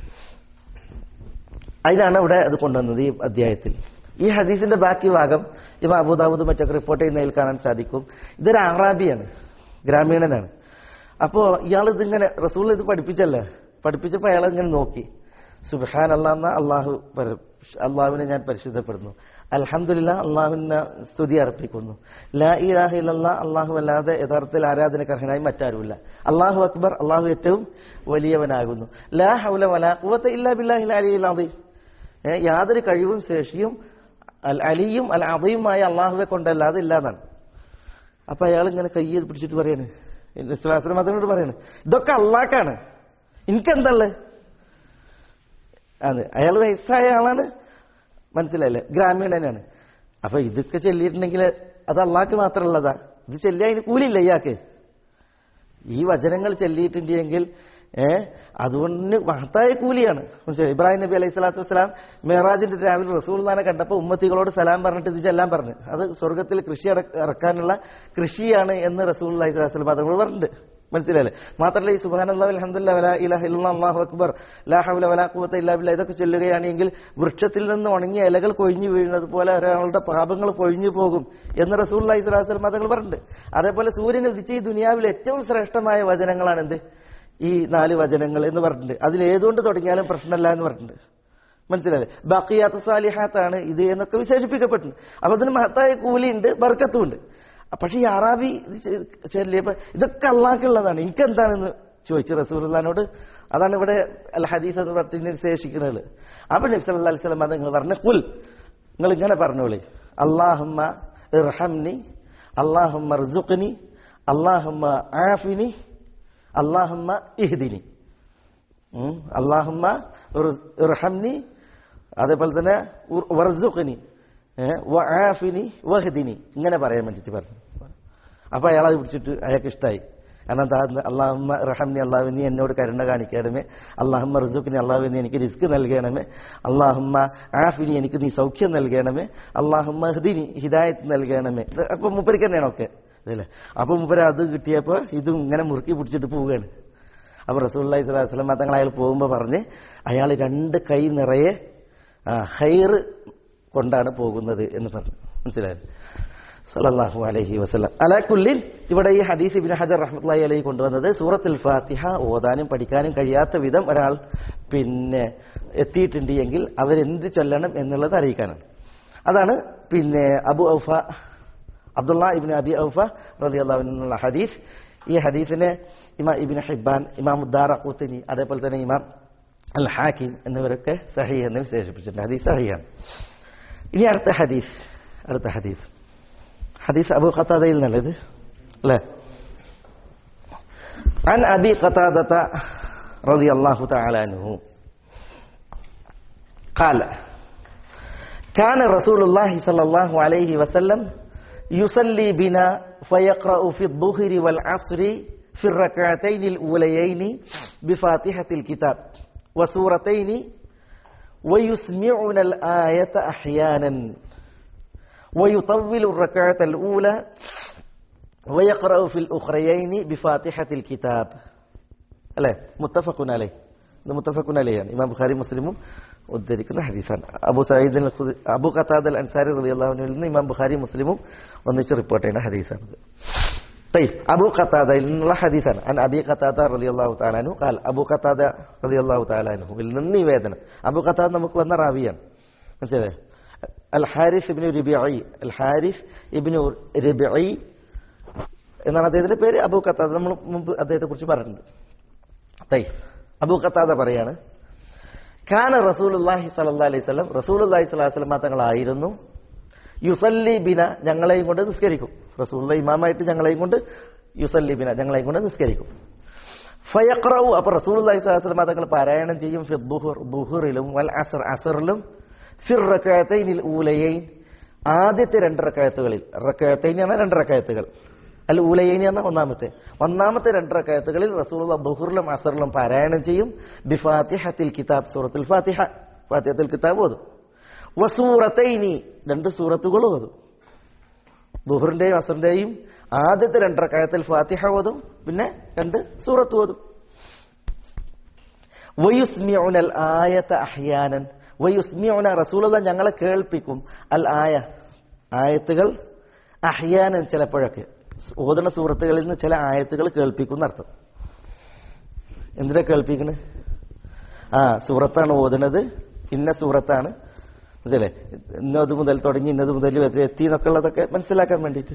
അതിനാണ് ഇവിടെ അത് കൊണ്ടുവന്നത് ഈ അധ്യായത്തിൽ ഈ ഹദീസിന്റെ ബാക്കി ഭാഗം ഇവ അബൂദാബുദ് മറ്റൊക്കെ റിപ്പോർട്ട് ചെയ്യുന്നതിൽ കാണാൻ സാധിക്കും ഇതൊരു അറാബിയാണ് ഗ്രാമീണനാണ് അപ്പോ ഇയാൾ ഇതിങ്ങനെ റസൂൾ ഇത് പഠിപ്പിച്ചല്ലേ പഠിപ്പിച്ചപ്പോൾ അയാൾ ഇങ്ങനെ നോക്കി സുബഹാൻ അള്ളാഹ് അള്ളാഹു പര- അള്ളാഹുവിനെ ഞാൻ പരിശുദ്ധപ്പെടുന്നു അൽഹംദുലില്ലാ അള്ളാഹുവിനെ സ്തുതി അർപ്പിക്കുന്നു ലാ ഇലാഹ ഇല്ലല്ലാ അള്ളാഹു അല്ലാതെ യഥാർത്ഥത്തിൽ ആരാധനക്കർഹനായി മറ്റാരുമില്ല അള്ളാഹു അക്ബർ അള്ളാഹു ഏറ്റവും വലിയവനാകുന്നു ലാ ഹൗല വലാ ഖുവത ഇല്ലാ ബില്ലാഹിൽ അലിയിൽ അദീം ഏ, യാതൊരു കഴിവും ശേഷിയും അൽ അലിയും അൽ അദീയുമായ അള്ളാഹുവെ കൊണ്ടല്ലാതെ ഇല്ലാന്നാണ് അപ്പൊ അയാൾ ഇങ്ങനെ കൈ പിടിച്ചിട്ട് പറയാണ് വിശ്വാസം അതിനോട് പറയാണ് ഇതൊക്കെ അള്ളാക്കാണ് എനിക്കെന്തള്ളത് അതെ അയാൾ വയസ്സായ ആളാണ് മനസ്സിലായില്ലേ ഗ്രാമീണനാണ് അപ്പൊ ഇതൊക്കെ ചൊല്ലിയിട്ടുണ്ടെങ്കിൽ അത് അള്ളാഹ്ക്ക് മാത്രമുള്ളതാ ഇത് ചൊല്ലിയ അതിന് കൂലില്ല ഇയാൾക്ക് ഈ വചനങ്ങൾ ചൊല്ലിയിട്ടുണ്ടെങ്കിൽ ഏ അതുകൊണ്ട് മഹത്തായ കൂലിയാണ് മനസ്സിലായി ഇബ്രാഹിം നബി അലൈഹി സ്വലാത്തു വസ്സലാം മെഹറാജിന്റെ രാവിലെ റസൂൽദാനെ കണ്ടപ്പോൾ ഉമ്മത്തികളോട് സലാം പറഞ്ഞിട്ട് ഇത് ചെല്ലാൻ പറഞ്ഞു അത് സ്വർഗത്തിൽ കൃഷി അട- ഇറക്കാനുള്ള കൃഷിയാണ് എന്ന് റസൂൽ അലൈഹി സ്വലാത്തു വസ്സലാം അതുകൊണ്ട് പറഞ്ഞിട്ടുണ്ട് മനസ്സിലായില്ലേ മാത്രമല്ല ഈ സുബാനുള്ള അലഹമുല്ല വല ഇലാഹ ഇല്ലല്ലാഹ് അല്ലാഹു അക്ബർ ലാ ഹൗല വലാ ഖുവത ഇല്ലാ ബില്ലാ ഇതൊക്കെ ചൊല്ലുകയാണെങ്കിൽ വൃക്ഷത്തിൽ നിന്ന് ഉണങ്ങിയ ഇലകൾ കൊഴിഞ്ഞു വീഴുന്നത് പോലെ ഒരാളുടെ പാപങ്ങൾ പൊഴിഞ്ഞു പോകും എന്ന് റസൂൽ അലൈഹി സ്വലാത്തു വസ്സലാം അതുങ്ങൾ പറഞ്ഞിട്ടുണ്ട് അതേപോലെ സൂര്യൻ ഉദിച്ച ഈ ദുനിയാവിൽ ഏറ്റവും ശ്രേഷ്ഠമായ വചനങ്ങളാണ് എന്ത് ഈ നാല് വചനങ്ങൾ എന്ന് പറഞ്ഞിട്ടുണ്ട് അതിൽ ഏതുകൊണ്ട് തുടങ്ങിയാലും പ്രശ്നമല്ല എന്ന് പറഞ്ഞിട്ടുണ്ട് മനസ്സിലായില്ലേ ബാക്കിയാത്ത സാലിഹാത്താണ് ഇത് എന്നൊക്കെ വിശേഷിപ്പിക്കപ്പെട്ടിട്ടുണ്ട് അപ്പൊ അതിന് മഹത്തായ കൂലിയുണ്ട് ബർക്കത്തുമുണ്ട് പക്ഷെ ഈ അറാബി ഇത് ചെ- ചൊല്ലിയപ്പോ ഇതൊക്കെ അള്ളാഹ്ക്കുള്ളതാണ് എനിക്ക് എന്താണെന്ന് ചോദിച്ചു റസൂർലാനോട് അതാണ് ഇവിടെ അൽ ഹദീസ് എന്ന് പറഞ്ഞ് ശേഷിക്കുന്നത് അപ്പൊ നബി സല്ലല്ലാഹു അലൈഹി വസല്ലം അത് നിങ്ങൾ പറഞ്ഞ കുൽ നിങ്ങൾ ഇങ്ങനെ പറഞ്ഞോളി അള്ളാഹുമ്മ ഇർഹംനി അള്ളാഹുമ്മ ർസുഖ്നി അള്ളാഹുമ്മ ആഫിനി അള്ളാഹുമ്മ ഇഹ്ദിനി ഉം. അള്ളാഹുമ്മ ഇർ- ഇർഹംനി അതേപോലെ തന്നെ ഉർ- വർസുഖ്നി ഏ, വആഫിനി വഹ്ദിനി ഇങ്ങനെ പറയാൻ വേണ്ടിയിട്ട് പറഞ്ഞു അപ്പൊ അയാൾ അത് പിടിച്ചിട്ട് അയാൾക്ക് ഇഷ്ടമായി കാരണം എന്താ അള്ളാഹുമ്മ റഹംനി അള്ളാഹു നീ എന്നോട് കരുണ കാണിക്കണമേ അള്ളാഹുമ്മ റിസുഖിനി അള്ളാഹു നീ എനിക്ക് റിസ്ക് നൽകണമേ അള്ളാഹുമ്മ ആഫിനി എനിക്ക് നീ സൗഖ്യം നൽകണമേ അള്ളാഹുമ്മ ഹദിനി ഹിദായത്ത് നൽകണമേ ഇത് അപ്പൊ മുപ്പരിക്ക് തന്നെയാണ് ഒക്കെ അതല്ലേ അപ്പൊ മുപ്പര അത് കിട്ടിയപ്പോ ഇതും ഇങ്ങനെ മുറുക്കി പിടിച്ചിട്ട് പോവുകയാണ് അപ്പൊ റസൂല്ലി സ്വലാസ്ലം തങ്ങൾ അയാൾ പോകുമ്പോൾ പറഞ്ഞ് അയാൾ രണ്ട് കൈ നിറയെ ആ, ഹൈറ് കൊണ്ടാണ് പോകുന്നത് എന്ന് പറഞ്ഞു മനസ്സിലായത് സല്ലല്ലാഹു അലൈഹി വസല്ലം അലാക്കുല്ലിൻ ഇവിടെ ഈ ഹദീസ് ഇബ്നു ഹജർ റഹ്മത്തുള്ളാഹി അലൈഹി കൊണ്ടുവന്നത് സൂറത്തുൽ ഫാത്തിഹ ഓതാനും പഠിക്കാനും കഴിയാത്ത വിധം ഒരാൾ പിന്നെ എത്തിയിട്ടുണ്ട് എങ്കിൽ അവരെന്ത് ചൊല്ലണം എന്നുള്ളത് അറിയിക്കാനാണ് അതാണ് പിന്നെ അബു ഔഫ അബ്ദുള്ള ഇബിൻ അബി ഔഫ റളിയല്ലാഹു അൻഹു എന്നുള്ള ഹദീസ് ഈ ഹദീസിനെ ഇമാം ഇബിൻ ഹിബാൻ ഇമാം ഉദ്ദാറ ഖുത്തനി അതേപോലെ തന്നെ ഇമാം അൽ ഹാക്കിം എന്നിവരൊക്കെ സഹി എന്ന് വിശേഷിപ്പിച്ചിട്ടുണ്ട് ഹദീസ് സഹിയാണ് ഇനി അടുത്ത ഹദീസ് അടുത്ത ഹദീസ് ഹദീസ് അബു ഖത്താദയിൽ നല്ലത് അല്ലേ عن أبي قتادة رضي الله تعالى عنه قال كان رسول الله صلى الله عليه وسلم يصلي بنا فيقرأ في الظهر والعصر في الركعتين الأوليين بفاتحة الكتاب وسورتين ويسمعنا الآية أحيانا ويطول الركعة الأولى ويقرأ في الأخريين بفاتحة الكتاب അല്ലേ മുത്തഫഖുൻ അലൈ ഇത് മുത്തഫഖുൻ അലൈയാണ് ഇമാം ബുഖാരി മുസ്ലിമും ഉദ്ധരിക്കുന്ന ഹദീസാണ് അബു സയ്യിദ് അൽ ഖുദ- അബു ഖത്താദ് അൽ അൻസാരി റളിയല്ലാഹു അൻഹുവിൽ നിന്ന് ഇമാം ബുഖാരി മുസ്ലിമും ഒന്നിച്ച് റിപ്പോർട്ട് ചെയ്യുന്ന ഹദീസാണിത് طيب أبو قتادة إن حديثا عن أبي قتادة رضي الله تعالى عنه قال أبو قتادة رضي الله تعالى عنه നിന്ന് വേദന അബു ഖത്താദ് നമുക്ക് വന്ന റാവിയാണ് മനസ്സിലായോ അൽ ഹാരിസ് ഇബ്നു റിബിഇ അൽ ഹാരിസ് ഇബ്നു റിബിഇ എന്നാണ് അദ്ദേഹത്തിന്റെ പേര് അബു ഖത്താദ നമ്മൾ മുമ്പ് അദ്ദേഹത്തെ കുറിച്ച് പറഞ്ഞിട്ടുണ്ട് തൈ അബു ഖത്താദ പറയാണ് ഖാന റസൂലുള്ളാഹി സ്വല്ലല്ലാഹി അലൈഹി വസല്ലം റസൂലുള്ളാഹി സ്വല്ലല്ലാഹി അലൈഹി വസല്ലം തങ്ങളായിരുന്നു യുസല്ലി ബിന ഞങ്ങളെയും കൊണ്ട് നിസ്കരിക്കും റസൂലുള്ള ഇമാമായിട്ട് ഞങ്ങളെയും കൊണ്ട് യുസല്ലി ബിന ഞങ്ങളെയും കൊണ്ട് നിസ്കരിക്കും ഫയഖ്റഉ അപ്പോൾ റസൂലുള്ളാഹി സ്വല്ലല്ലാഹി അലൈഹി വസല്ലം തങ്ങൾ പാരായണം ചെയ്യും ഫി ദുഹർ ദുഹറിലും വൽ അസ്ർ അസ്റിലും ഫിർ റകഅത്തൈനിൽ ഊലയൈൻ ആദ്യത്തെ രണ്ട് റകഅത്തുകളിൽ റകഅത്തൈൻ എന്ന രണ്ട് റകഅത്തുകൾ അൽ ഊലയൈൻ എന്ന ഒന്നാമത്തെ ഒന്നാമത്തെ രണ്ട് റകഅത്തുകളിൽ റസൂലുള്ള ദുഹറിലും അസറിലും പാരായണം ചെയ്യും ബിഫാത്തിഹത്തിൽ കിതാബ് സൂറത്തുൽ ഫാത്തിഹ ഫാത്തിഹത്തുൽ കിതാബ് ഓതും വസൂറത്തൈനി രണ്ട് സൂറത്തുകൾ ഓതും ദുഹറിന്റെയും അസറിന്റെയും ആദ്യത്തെ രണ്ടരക്കായത്തിൽ ഫാത്തിഹ ഓതും പിന്നെ രണ്ട് സൂറത്ത് ഓതും വയുസ്മിഉന അൽ ആയത അഹ്യാനൻ വയുസ്മിഉന റസൂലുള്ള ഞങ്ങളെ കേൾപ്പിക്കും അൽ ആയ ആയത്തുകൾ അഹ്യാനൻ ചിലപ്പോഴൊക്കെ ഓതുന്ന സൂറത്തുകളിൽ നിന്ന് ചില ആയത്തുകൾ കേൾപ്പിക്കും എന്നർത്ഥം എന്തിനാ കേൾപ്പിക്കണ് ആ സൂറത്താണ് ഓതുന്നത് ഇന്ന സൂറത്താണ് മനസ്സിലെ ഇന്നത് മുതൽ തുടങ്ങി ഇന്നത് മുതൽ വരെ എത്തി എന്നൊക്കെ ഉള്ളതൊക്കെ മനസ്സിലാക്കാൻ വേണ്ടിയിട്ട്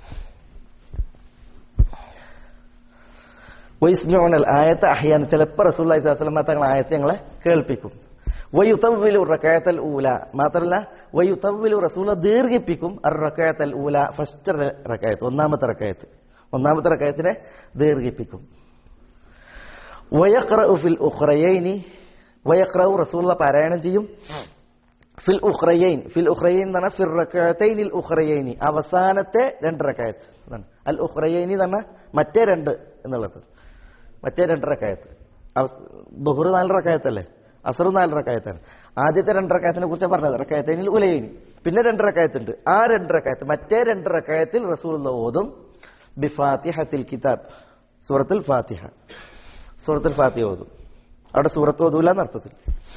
വൈസ്മ്യോണൽ ആയത്ത് അഹ്യാൻ ചിലപ്പോൾ റസൂല്ലി സ്വലമ തങ്ങൾ ആയത്തെ ഞങ്ങളെ കേൾപ്പിക്കും വയുത്തവ്വിലു റക്കായത്തൽ ഊല മാത്രമല്ല വയുത്തവ്വിലു റസൂല ദീർഘിപ്പിക്കും അർ റക്കായത്തൽ ഊല ഫസ്റ്റ് റക്കായത്ത് ഒന്നാമത്തെ റക്കായത്ത് ഒന്നാമത്തെ റക്കായത്തിനെ ദീർഘിപ്പിക്കും വയക്റഉ ഫിൽ ഉഖ്റയൈനി വയക്റഉ റസൂല പാരായണം ചെയ്യും ഫിൽ ഉഖ്റയൈൻ ഫിൽ ഉഖ്റയൈൻ എന്ന് പറഞ്ഞാൽ ഫിൽ റക്കായത്തൈനിൽ ഉഖ്റയൈനി അവസാനത്തെ രണ്ട് റക്കായത്ത് അതാണ് അൽ ഉഖ്റയൈനി എന്ന് പറഞ്ഞാൽ മറ്റേ രണ്ട് എന്നുള്ളത് മറ്റേ രണ്ട് റക്കായത്ത് ബഹുർ നാല് റക്കായത്തല്ലേ അസർ നാല് റക്കായത്താണ് ആദ്യത്തെ രണ്ട് റക്കായത്തിനെ കുറിച്ച് പറഞ്ഞത് റക്കായത്തൈനിൽ ഉലയൈനി പിന്നെ രണ്ട് റക്കായത്തുണ്ട് ആ രണ്ട് റക്കായത്ത് മറ്റേ രണ്ട് റക്കായത്തിൽ റസൂൽ ഓതും ബിഫാത്തിഹത്തിൽ കിതാബ് സൂറത്തുൽ ഫാത്തിഹ സൂറത്തുൽ ഫാത്തിഹ ഓതും അവിടെ സൂറത്ത് ഓതൂല എന്നർത്ഥത്തിൽ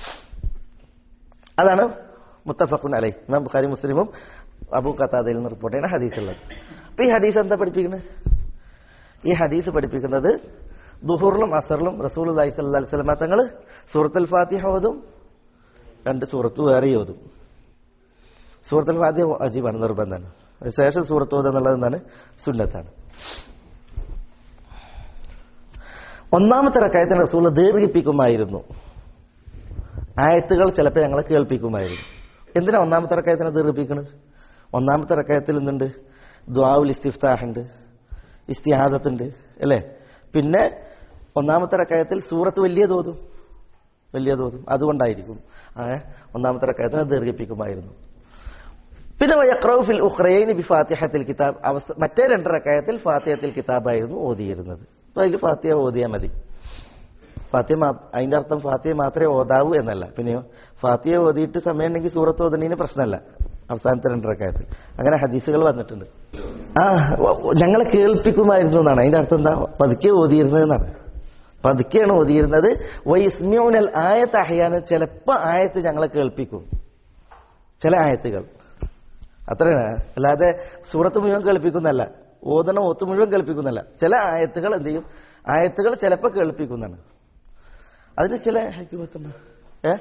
അതാണ് മുത്തഫഖുൻ അലൈ ഇമാം ബുഖാരി മുസ്ലിമും അബൂ ഖത്താദയിൽ നിന്ന് റിപ്പോർട്ട് ചെയ്യുന്ന ഹദീസുള്ളത് അപ്പൊ ഈ ഹദീസ് എന്താ പഠിപ്പിക്കുന്നത് ഈ ഹദീസ് പഠിപ്പിക്കുന്നത് ദുഹൂറിലും അസറിലും റസൂൽ അലൈഹി സ്വല്ലി സ്വലമ തങ്ങൾ സൂറത്തുൽ ഫാത്തിഹ ഓതും രണ്ട് സൂറത്ത് വേറെ ഓതും സൂറത്തുൽ ഫാത്തിഹ അജീബാണ് നിർബന്ധമാണ് ശേഷം സൂറത്ത് ഓതുക എന്നുള്ളത് എന്താണ് സുന്നത്താണ് ഒന്നാമത്തെ റക്കായത്തിന് റസൂൽ ദീർഘിപ്പിക്കുമായിരുന്നു ആയത്തുകൾ ചിലപ്പോൾ ഞങ്ങളെ കേൾപ്പിക്കുമായിരുന്നു എന്തിനാ ഒന്നാമത്തെ റക്കായത്തിനെ ദീർഘിപ്പിക്കുന്നത് ഒന്നാമത്തെ റക്കായത്തിൽ നിന്നുണ്ട് ദ്വാവുൽ ഇസ്തിഫ്താഹ് ഉണ്ട് ഇസ്തിഹാദത്തുണ്ട് അല്ലേ പിന്നെ ഒന്നാമത്തെ റക്കായത്തിൽ സൂറത്ത് വലിയ തോതും വലിയ തോതും അതുകൊണ്ടായിരിക്കും ആ ഒന്നാമത്തെ റക്കായത്തിനെ ദീർഘിപ്പിക്കുമായിരുന്നു പിന്നെ വയക്രൗഫിൽ ഉഖ്റയൈന് ബി ഫാത്തിഹത്തിൽ കിതാബ് അവസ്ഥ മറ്റേ രണ്ട് റക്കായത്തിൽ ഫാത്തിഹത്തിൽ കിതാബായിരുന്നു ഓതിയിരുന്നത് അപ്പൊ അതിൽ ഫാത്തിഹ ഓതിയാൽ മതി ഫാത്തിഹ മാ- അതിന്റെ അർത്ഥം ഫാത്തിഹ മാത്രമേ ഓതാവൂ എന്നല്ല പിന്നെയോ ഫാത്തിഹ ഓതിയിട്ട് സമയം ഉണ്ടെങ്കിൽ സൂറത്ത് ഓതണീന് പ്രശ്നമല്ല അവസാനത്തെ രണ്ട് റക്കായത്തിൽ അങ്ങനെ ഹദീസുകൾ വന്നിട്ടുണ്ട് ആ വ- ഞങ്ങളെ കേൾപ്പിക്കുമായിരുന്നു എന്നാണ് അതിന്റെ അർത്ഥം എന്താ പതുക്കെ ഓതിയിരുന്നത് എന്നാണ് പതുക്കെയാണ് ഓതിയിരുന്നത് വൈസ്മ്യൂനൽ ആയത്ത് അഹ്യാന് ചിലപ്പോൾ ആയത്ത് ഞങ്ങളെ കേൾപ്പിക്കും ചില ആയത്തുകൾ അത്രയാണ് അല്ലാതെ സൂറത്ത് മുഴുവൻ കേൾപ്പിക്കുന്നല്ല ഓതണ ഓത്ത് മുഴുവൻ കേൾപ്പിക്കുന്നല്ല ചില ആയത്തുകൾ എന്ത് ചെയ്യും ആയത്തുകൾ ചിലപ്പോൾ കേൾപ്പിക്കുന്നതാണ് അതിന് ചില ഹൈക്കുമത്തുണ്ട് ഏ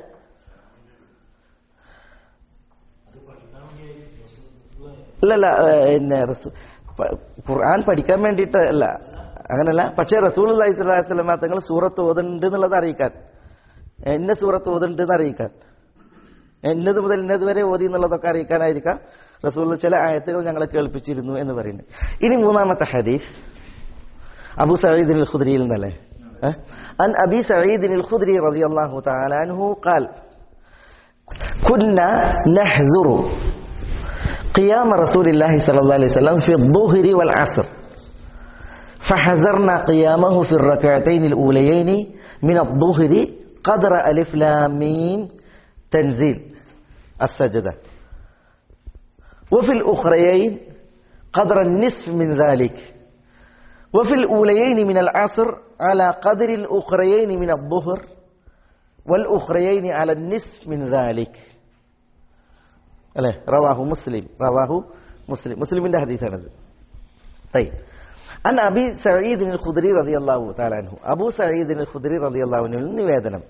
അല്ലല്ല ഏ, പിന്നെ റസൂ- പ- ഖുർആൻ പഠിക്കാൻ വേണ്ടിയിട്ട് അല്ല അങ്ങനല്ല പക്ഷേ റസൂൽ അലൈഹി സ്വലാസ്ലമ തങ്ങൾ സൂറത്ത് ഓതുന്നുണ്ട് എന്നുള്ളത് അറിയിക്കാൻ എന്നെ സൂറത്ത് ഓതുന്നുണ്ട് എന്ന് അറിയിക്കാൻ എന്നത് മുതൽ ഇന്നത് വരെ ഓതി എന്നുള്ളതൊക്കെ അറിയിക്കാനായിരിക്കാം റസൂൽ ചില ആയത്തുകൾ ഞങ്ങളെ കേൾപ്പിച്ചിരുന്നു എന്ന് പറയുന്നത് ഇനി മൂന്നാമത്തെ ഹദീസ് അബു സഈദ് അൽ ഖുദ്രിയിൽ നിന്നല്ലേ ഏ? അൻ അബി സഈദ് അൽ ഖുദ്രി റളിയല്ലാഹു തആല അൻഹു قال كنا نحزر قيام رسول الله صلى الله عليه وسلم في الظهر والعصر فحزرنا قيامه في الركعتين الأوليين من الظهر قدر ألف لام ميم تنزيل السجدة وفي الأخريين قدر النصف من ذلك وفي الأوليين من العصر على قدر الأخريين من الظهر والأخريين على النصف من ذلك അല്ലേ റവാഹു മുസ്ലിം റവാഹു മുസ്ലിം മുസ്ലിമിന്റെ ഹദീസാണത് طيب അൻ അബി സഈദ് ഖുദ്രി റളിയല്ലാഹു തആല അൻഹു അബൂ സഈദ് ഖുദ്രി റളിയല്ലാഹു അൻഹു നിവേദനം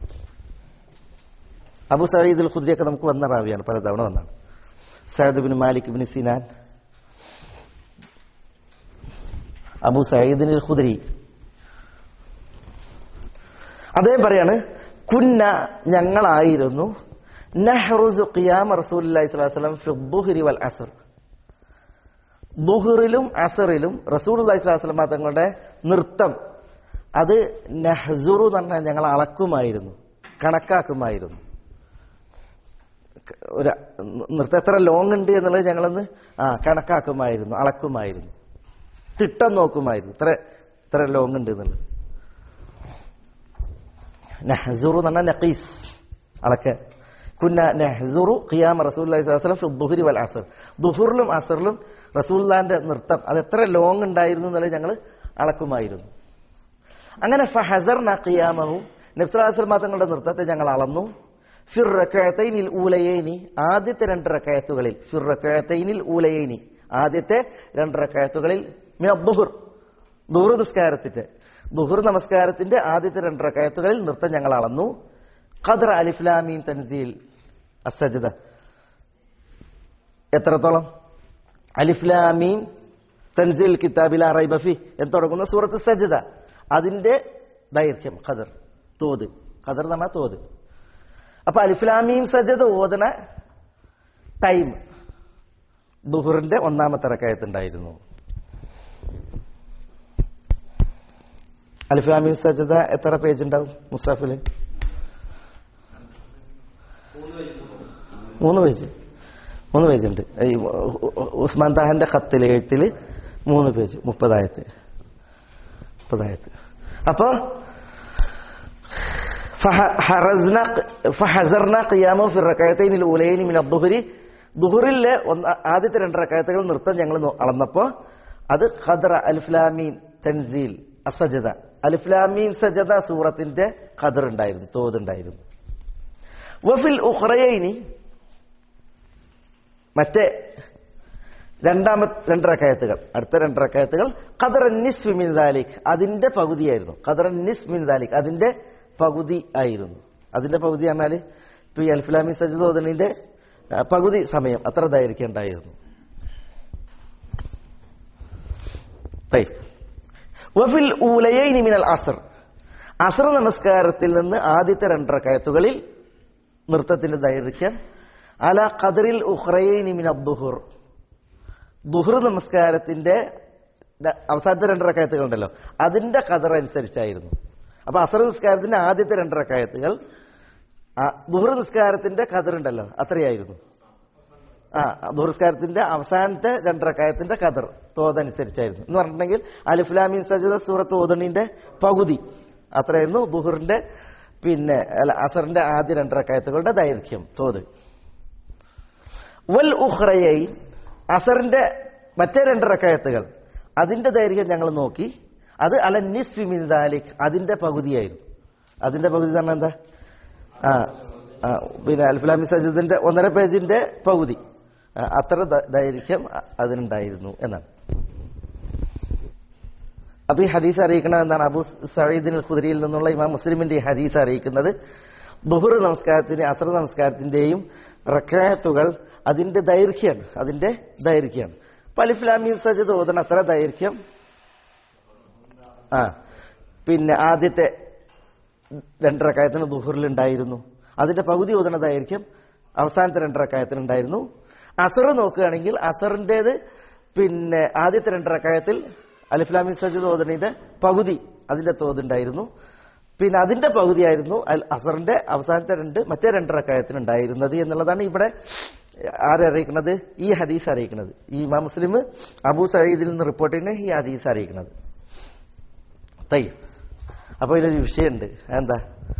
അബൂ സഈദ് ഖുദ്രി ഒക്കെ നമുക്ക് വന്ന റാവിയാണ് പലതവണ വന്നാണ് Saad bin Malik bin Sinan Abu Saeed Khudri അദ്ദേഹം പറയാണ് കുന്ന ഞങ്ങളായിരുന്നു നഹ്റുസു ഖിയാം റസൂലുള്ളാഹി സ്വല്ലല്ലാഹു അലൈഹി വസല്ലം ഫി ദുഹ്രി വൽ അസ്ർ ദുഹറിലും അസറിലും റസൂലുള്ളാഹി സ്വല്ലല്ലാഹു അലൈഹി വസല്ലം തങ്ങളുടെ നൃത്തം അത് നഹ്സുറു എന്ന് പറഞ്ഞാൽ ഞങ്ങൾ അളക്കുമായിരുന്നു കണക്കാക്കുമായിരുന്നു ക- ഒരു നൃത്തം എത്ര ലോങ് ഉണ്ട് എന്നുള്ളത് ഞങ്ങളൊന്ന് ആ കണക്കാക്കുമായിരുന്നു അളക്കുമായിരുന്നു തിട്ടം നോക്കുമായിരുന്നു ഇത്ര ഇത്ര ലോങ് ഉണ്ട് എന്നുള്ളത് നഹ്സുറു എന്ന് പറഞ്ഞാൽ നഖീസ് അളക്കാൻ കുന്ന നെഹ്സുറു ഖിയാമ റസൂലുള്ളാഹി സ്വല്ലല്ലാഹു അലൈഹി വസല്ലം ഫി ദുഹരി വൽ അസർ ദുഹറിലും അസറിലും റസൂലുള്ളാഹിന്റെ നൃത്തം അത് എത്ര ലോങ് ഉണ്ടായിരുന്നു എന്നുള്ളത് ഞങ്ങൾ അളക്കുമായിരുന്നു അങ്ങനെ ഫഹസർന ഖിയാമഹു നബ്സുല്ലാസ്ലമ തങ്ങളുടെ നൃത്തത്തെ ഞങ്ങൾ അളന്നു ഫിർ റക്കഴത്തൈനിൽ ഊലയേനി ആദ്യത്തെ രണ്ട് റക്കയത്തുകളിൽ ഫിർ റക്കഴത്തൈനിൽ ഊലയേനി ആദ്യത്തെ രണ്ട് റക്കയത്തുകളിൽ മിന ദുഹുർ ദുഹുർ നിസ്കാരത്തിന്റെ ദുഹുർ നമസ്കാരത്തിന്റെ ആദ്യത്തെ രണ്ട് റക്കയത്തുകളിൽ നൃത്തം ഞങ്ങൾ അളന്നു ഖദർ അലിഫ്ലാമീൻ തൻസീൽ അസജദ എത്രത്തോളം അലിഫ്ലാമീൻ തൻസീൽ കിതാബിൽ റൈബഫി എന്ന് തുടങ്ങുന്ന സൂറത്ത് സജദ അതിന്റെ ദൈർഘ്യം ഖദർ തോത് ഖദർ എന്ന് പറഞ്ഞാൽ തോത് അപ്പൊ അലിഫ്ലാമീൻ സജദ ഓതണ ടൈം ദുഹറിന്റെ ഒന്നാമത്തെ റക്കായത്തുണ്ടായിരുന്നു അലിഫ്ലാമീൻ സജദ എത്ര പേജ് ഉണ്ടാവും മുസാഫില് മൂന്ന് പേജ് മൂന്ന് പേജ് ഉണ്ട് ഈ ഉസ്മാൻ താഹന്റെ ഖത്തിൽ എഴുത്തിൽ മൂന്ന് പേജ് മുപ്പതായത്ത് മുപ്പതായത്ത് അപ്പോ ഫഹസർന ഖിയാമോ ഫി റക്കായത്തൈൻ ഉലൈനി മിന ദുഹരി ദുഹറിലെ ഒന്ന് ആദ്യത്തെ രണ്ട് റക്കായത്തുകൾ നൃത്തം ഞങ്ങൾ നോ- അളന്നപ്പോ അത് ഖദറ അൽഫ്ലാമീൻ തൻസീൽ അസജദ അൽഫ്ലാമീൻ സജദ സൂറത്തിന്റെ ഖദർ ഉണ്ടായിരുന്നു തോതുണ്ടായിരുന്നു വഫിൽ ഉഖ്റയൈനി മറ്റേ രണ്ടാമത്തെ രണ്ടരക്കയത്തുകൾ അടുത്ത രണ്ടരക്കയത്തുകൾ ഖദർ നിസ് മിൻ ദാലിക് അതിന്റെ പകുതിയായിരുന്നു ഖദർ നിസ് മിൻ ദാലിക് അതിന്റെ പകുതി ആയിരുന്നു അതിന്റെ പകുതി പറഞ്ഞാൽ ഇപ്പൊ ഈ അൽഫിലാമി സജിദ് ഓദനിന്റെ ആ, പകുതി സമയം അത്ര ദൈർഘ്യം ഉണ്ടായിരുന്നു طيب. വഫിൽ ഊലയൈനി മിനൽ അസർ അസർ നമസ്കാരത്തിൽ നിന്ന് ആദ്യത്തെ രണ്ടരക്കയത്തുകളിൽ നൃത്തത്തിന്റെ ദൈർഘ്യം അല ഖദറിൽ ഉഖ്റയൈനി മിന ദുഹുർ ദുഹർ നമസ്കാരത്തിന്റെ ര- അവസാനത്തെ രണ്ടരക്കായത്തുകൾ ഉണ്ടല്ലോ അതിന്റെ ഖദർ അനുസരിച്ചായിരുന്നു അപ്പൊ അസർ നിസ്കാരത്തിന്റെ ആദ്യത്തെ രണ്ടരക്കായത്തുകൾ ദുഹർ നിസ്കാരത്തിന്റെ ഖദർ ഉണ്ടല്ലോ അത്രയായിരുന്നു ആ ദുഹർ നിസ്കാരത്തിന്റെ അവസാനത്തെ രണ്ടരക്കായത്തിന്റെ ഖദർ തോതനുസരിച്ചായിരുന്നു എന്ന് പറഞ്ഞിട്ടുണ്ടെങ്കിൽ അലിഫ്ലാമിൻ സജിദ സൂറത്ത് ഓദണിന്റെ പകുതി അത്രയായിരുന്നു ദുഹറിന്റെ പിന്നെ അല്ല അസറിന്റെ ആദ്യ രണ്ടരക്കായത്തുകളുടെ ദൈർഘ്യം തോത് വൽ ഉഖ്റയൈൻ അസറിന്റെ മറ്റേ രണ്ട് റക്കായത്തുകൾ അതിന്റെ ദൈർഘ്യം ഞങ്ങൾ നോക്കി അത് അല നിസ്ഫി മിൻ ദാലിക് അതിന്റെ പകുതിയായിരുന്നു അതിന്റെ പകുതി എന്ന് പറഞ്ഞാൽ എന്താ ആ ആ, പിന്നെ അൽഫുലാമി സജിദിന്റെ ഒന്നര പേജിന്റെ പകുതി ആ, അത്ര ദ- ദൈർഘ്യം അ- അതിനുണ്ടായിരുന്നു എന്നാണ് അപ്പൊ ഈ ഹദീസ് അറിയിക്കുന്നത് എന്താണ് അബു സയ്യിദിൻ ഖുദരിയിൽ നിന്നുള്ള ഇമാം മുസ്ലിമിന്റെ ഈ ഹദീസ് അറിയിക്കുന്നത് ബുഹുർ നമസ്കാരത്തിന്റെ അസർ നമസ്കാരത്തിന്റെയും റക്കായത്തുകൾ അതിന്റെ ദൈർഘ്യമാണ് അതിന്റെ ദൈർഘ്യമാണ് പലിഫ്ലാമി സജദ് ഓതണ അത്ര ദൈർഘ്യം ആ പിന്നെ ആദ്യത്തെ രണ്ടരക്കായത്തിന് ദുഹറിലുണ്ടായിരുന്നു അതിന്റെ പകുതി ഓതണ ദൈർഘ്യം അവസാനത്തെ രണ്ടരക്കായത്തിന് ഉണ്ടായിരുന്നു അസർ നോക്കുകയാണെങ്കിൽ അസറിൻ്റെത് പിന്നെ ആദ്യത്തെ രണ്ടരക്കായത്തിൽ അലിഫ്ലാമി സജിദ് ഓതണിന്റെ പകുതി അതിന്റെ തോതുണ്ടായിരുന്നു പിന്നെ അതിന്റെ പകുതിയായിരുന്നു അൽ അസറിന്റെ അവസാനത്തെ രണ്ട് മറ്റേ രണ്ടരക്കായത്തിന് ഉണ്ടായിരുന്നത് എന്നുള്ളതാണ് ഇവിടെ ആരറിയിക്കുന്നത് ഈ ഹദീസ് അറിയിക്കുന്നത് ഈ ഇമാം മുസ്ലിം അബൂ സയ്യിദിൽ നിന്ന് റിപ്പോർട്ട് ചെയ്യുന്ന ഈ ഹദീസ് അറിയിക്കുന്നത് തൈ അപ്പൊ ഇതിലൊരു വിഷയമുണ്ട് എന്താ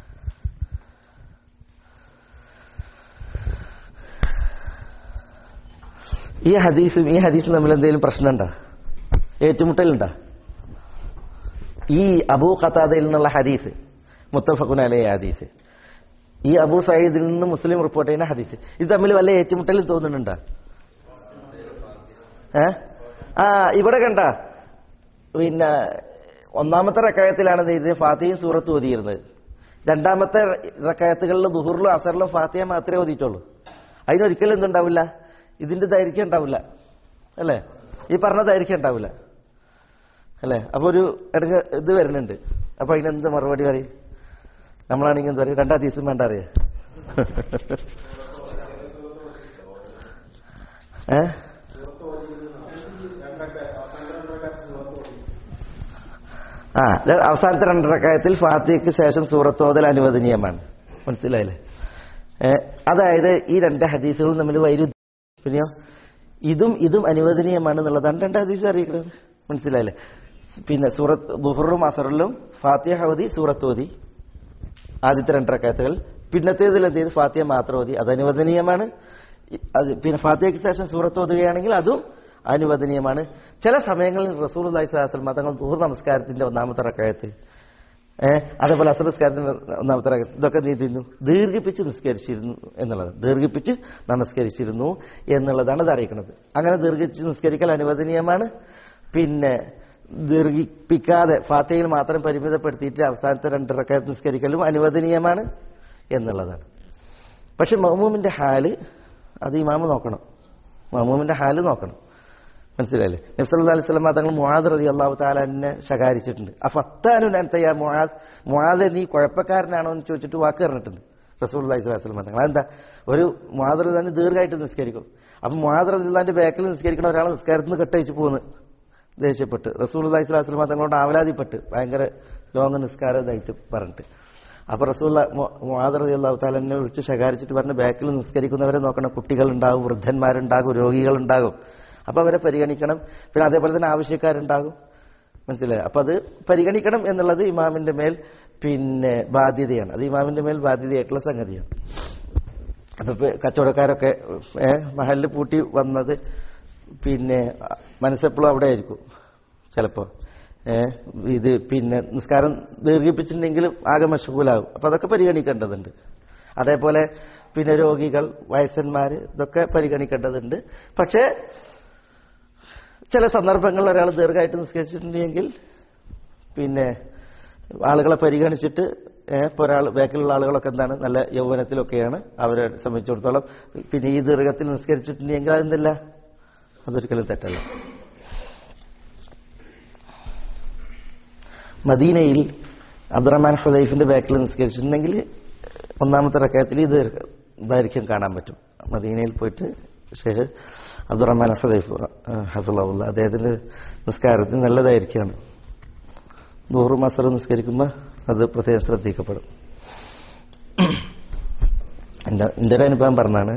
ഈ ഹദീസും ഈ ഹദീസും തമ്മിൽ എന്തെങ്കിലും പ്രശ്നമുണ്ടോ ഏറ്റുമുട്ടലുണ്ടോ ഈ അബൂ ഖത്താദയിൽ നിന്നുള്ള ഹദീസ് മുത്തഫഖുൻ അലൈ ഹദീസ് ഈ അബൂ സയ്യിദിൽ നിന്ന് മുസ്ലിം റിപ്പോർട്ട് ചെയ്യുന്ന ഹദീസ് ഇത് തമ്മിൽ വല്ല ഏറ്റുമുട്ടലും തോന്നുന്നുണ്ടോ ഏ ആ ഇവിടെ കണ്ട പിന്നെ ഒന്നാമത്തെ റക്കായത്തിലാണ് ഇത് ഫാത്തിയും സൂറത്ത് ഓതിയിരുന്നത് രണ്ടാമത്തെ റക്കായത്തുകളിൽ ദുഹൂറിലും അസറിലും ഫാത്തിയ മാത്രമേ ഓതിയിട്ടുള്ളൂ അതിനൊരിക്കലും എന്തുണ്ടാവില്ല ഇതിന്റെ ദൈർഘ്യം ഉണ്ടാവില്ല അല്ലേ ഈ പറഞ്ഞ ദൈർഘ്യം ഉണ്ടാവില്ല അല്ലേ അപ്പൊ ഒരു ഇടങ്ങ് ഇത് വരുന്നുണ്ട് അപ്പൊ അതിനെന്ത് മറുപടി പറയും നമ്മളാണെങ്കിൽ എന്താ പറയുക രണ്ടാം ദിവസം വേണ്ട അറിയാം ഏ ആ ര- അവസാനത്തെ രണ്ടരക്കായത്തിൽ ഫാത്തിയക്ക് ശേഷം സൂറത്തോതൽ അനുവദനീയമാണ് മനസ്സിലായില്ലേ ഏ, അതായത് ഈ രണ്ട് ഹദീസുകളും തമ്മിൽ വൈരുദ്ധ്യം പിന്നെയോ ഇതും ഇതും അനുവദനീയമാണ് എന്നുള്ളതാണ് രണ്ട് ഹദീസ് അറിയിക്കുന്നത് മനസ്സിലായില്ലേ പിന്നെ സൂറത്ത് ബുഹറും അസറിലും ഫാത്തിയ ഹൗദി സൂറത്ത് ഓതി ആദ്യത്തെ രണ്ടരക്കായത്തുകൾ പിന്നത്തേതിൽ എന്ത് ചെയ്ത് ഫാത്തിയ മാത്രം ഓതി അത് അനുവദനീയമാണ് ഇ- അത് പിന്നെ ഫാത്തിയയ്ക്ക് ശേഷം സൂറത്ത് ഓതുകയാണെങ്കിൽ അതും അനുവദനീയമാണ് ചില സമയങ്ങളിൽ റസൂൽ അള്ളഹി സ്വലാസ്ലം തങ്ങൾ ദൂർ നമസ്കാരത്തിന്റെ ഒന്നാമത്തെ റക്കായത്ത് ഏഹ് അതേപോലെ അസർ നിസ്കാരത്തിന്റെ ഒന്നാമത്തെ റക്കായത്ത് ഇതൊക്കെ നീ തിന്നു ദീർഘിപ്പിച്ച് നിസ്കരിച്ചിരുന്നു എന്നുള്ളത് ദീർഘിപ്പിച്ച് നമസ്കരിച്ചിരുന്നു എന്നുള്ളതാണ് ഇത് അറിയിക്കുന്നത് അങ്ങനെ ദീർഘിച്ച് നിസ്കരിക്കൽ അനുവദനീയമാണ് പിന്നെ ദീർഘിപ്പിക്കാതെ ഫാത്തയിൽ മാത്രം പരിമിതപ്പെടുത്തിയിട്ട് അവസാനത്തെ രണ്ട് റക്കായത്ത് നിസ്കരിക്കലും അനുവദനീയമാണ് എന്നുള്ളതാണ് പക്ഷെ മഹ്മൂമിന്റെ ഹാല് അത് ഇമാമ് നോക്കണം മഹ്മൂമിന്റെ ഹാല് നോക്കണം മനസ്സിലായില്ലേ നബ്സല്ലാ അലൈഹി സ്വലം തങ്ങൾ മുഹാദ് റതി അള്ളാഹു താലാനെ ശകാരിച്ചിട്ടുണ്ട് അപ്പൊ അത്താനു നൻതയ്യ മുഹാദ് മുഹാദ് നീ കുഴപ്പക്കാരനാണോ എന്ന് ചോദിച്ചിട്ട് വാക്ക് പറഞ്ഞിട്ടുണ്ട് റസൂൽ അലൈഹി സ്വലാം തങ്ങൾ അതെന്താ ഒരു മുഹാദ് റദിനെ ദീർഘമായിട്ട് നിസ്കരിക്കും അപ്പൊ മുഹാദ് റദിന്റെ ബാക്കിൽ നിസ്കരിക്കണ ഒരാളെ നിസ്കാരത്തിൽ നിന്ന് കെട്ടയച്ച് പോകുന്നു ദേഷ്യപ്പെട്ട് റസൂൽ അലൈഹി സ്വലാസ്ലം തങ്ങളോട് ആവലാതിപ്പെട്ട് ഭയങ്കര ലോങ് നിസ്കാരം ഇതായിട്ട് പറഞ്ഞിട്ട് അപ്പൊ റസൂൽ മുഹാദ് റതി അള്ളാഹു താലെന്നെ വിളിച്ച് ശകാരിച്ചിട്ട് പറഞ്ഞ് ബാക്കിൽ നിസ്കരിക്കുന്നവരെ നോക്കണം കുട്ടികളുണ്ടാകും വൃദ്ധന്മാരുണ്ടാകും രോഗികളുണ്ടാകും അപ്പൊ അവരെ പരിഗണിക്കണം പിന്നെ അതേപോലെ തന്നെ ആവശ്യക്കാരുണ്ടാകും മനസ്സിലായി അപ്പൊ അത് പരിഗണിക്കണം എന്നുള്ളത് ഇമാമിന്റെ മേൽ പിന്നെ ബാധ്യതയാണ് അത് ഇമാമിന്റെ മേൽ ബാധ്യതയായിട്ടുള്ള സംഗതിയാണ് അപ്പൊ ഇപ്പൊ കച്ചവടക്കാരൊക്കെ ഏഹ് മഹലിൽ പൂട്ടി വന്നത് പിന്നെ മനസ്സെപ്പോഴും അവിടെ ആയിരിക്കും ചിലപ്പോ ഏഹ് ഇത് പിന്നെ നിസ്കാരം ദീർഘിപ്പിച്ചിട്ടുണ്ടെങ്കിലും ആകെ മഷകൂലാകും അപ്പൊ അതൊക്കെ പരിഗണിക്കേണ്ടതുണ്ട് അതേപോലെ പിന്നെ രോഗികൾ വയസ്സന്മാര് ഇതൊക്കെ പരിഗണിക്കേണ്ടതുണ്ട് പക്ഷേ ചില സന്ദർഭങ്ങളിൽ ഒരാൾ ദീർഘമായിട്ട് നിസ്കരിച്ചിട്ടുണ്ടെങ്കിൽ പിന്നെ ആളുകളെ പരിഗണിച്ചിട്ട് ഇപ്പോൾ ഒരാൾ ബാക്കിലുള്ള ആളുകളൊക്കെ എന്താണ് നല്ല യൗവനത്തിലൊക്കെയാണ് അവരെ സംബന്ധിച്ചിടത്തോളം പിന്നെ ഈ ദീർഘത്തിൽ നിസ്കരിച്ചിട്ടുണ്ടെങ്കിൽ അതെന്തല്ല അതൊരിക്കലും തെറ്റല്ല മദീനയിൽ അബ്ദുറഹ്മാൻ ഹുദൈഫിന്റെ ബാക്കിൽ നിസ്കരിച്ചിട്ടുണ്ടെങ്കിൽ ഒന്നാമത്തെ റക്കയത്തിൽ ഇത് ദൈർഘ്യം കാണാൻ പറ്റും മദീനയിൽ പോയിട്ട് ഷെയ്ഖ് അബ്ദുറഹ്മാൻ ഹുദൈഫ് ഹഫുള്ള അദ്ദേഹത്തിന്റെ നിസ്കാരത്തിന് നല്ല ദൈർഘ്യമാണ് നൂറ് മസർ നിസ്കരിക്കുമ്പോൾ അത് പ്രത്യേകം ശ്രദ്ധിക്കപ്പെടും എൻ്റെ എൻ്റെ ഒരു അനുഭവം പറഞ്ഞാണ്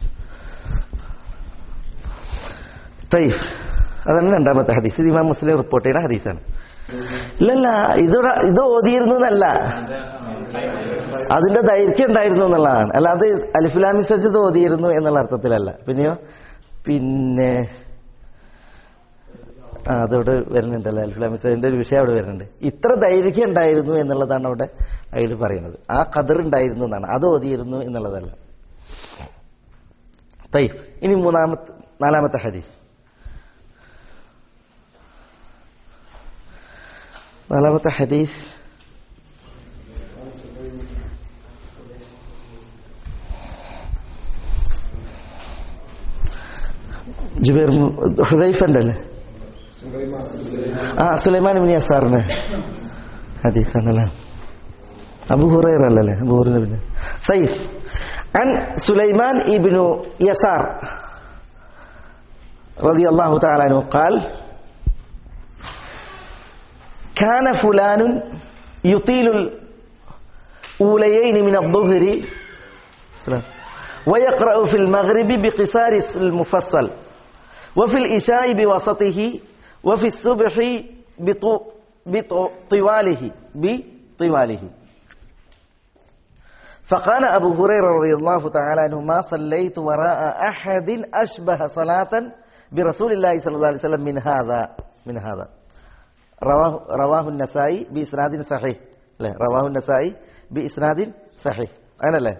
തൈഫ് അതാണ് രണ്ടാമത്തെ ഹദീസ് ഇത് ഇമാം മുസ്ലിം റിപ്പോർട്ട് ചെയ്യുന്ന ഹദീസാണ് ഇല്ലല്ല ഇത് ഇത് ഓതിയിരുന്നു എന്നല്ല അതിന്റെ ദൈർഘ്യം ഉണ്ടായിരുന്നു എന്നുള്ളതാണ് അല്ലാതെ അലിഫുലാമി സജ്ജത് ഓതിയിരുന്നു എന്നുള്ള അർത്ഥത്തിലല്ല പിന്നെയോ പിന്നെ ആ അതവിടെ വരുന്നുണ്ടല്ലോ അൽഫുലാമി സജ്ജിന്റെ ഒരു വിഷയം അവിടെ വരുന്നുണ്ട് ഇത്ര ദൈർഘ്യം ഉണ്ടായിരുന്നു എന്നുള്ളതാണ് അവിടെ അതിൽ പറയുന്നത് ആ കതിർ ഉണ്ടായിരുന്നു എന്നാണ് അത് ഓതിയിരുന്നു എന്നുള്ളതല്ല തൈഫ് ഇനി മൂന്നാമത്തെ നാലാമത്തെ ഹദീസ് നാലാമത്തെ ഹദീസ് ജുബൈർ ഹുദൈഫന്റെ അല്ലേ ആ സുലൈമാൻ ഇബിനി അസാറിന് ഹദീസാണല്ലേ അബു ഹുറൈറ അല്ലല്ലേ അബു ഹുറൈറ പിന്നെ സയ്യിദ് عن سليمان ابن يسار رضي الله تعالى عنه قال كان فلان يطيل الأوليين من الظهر ويقرأ في المغرب بقصار المفصل وفي الإشاء بوسطه وفي الصبح بطواله بطواله فقال أبو هريرة رضي الله تعالى عنه ما صليت وراء أحد أشبه صلاة برسول الله صلى الله عليه وسلم من هذا من هذا رواه رواه النسائي بإسناد صحيح لا رواه النسائي بإسناد صحيح أنا لا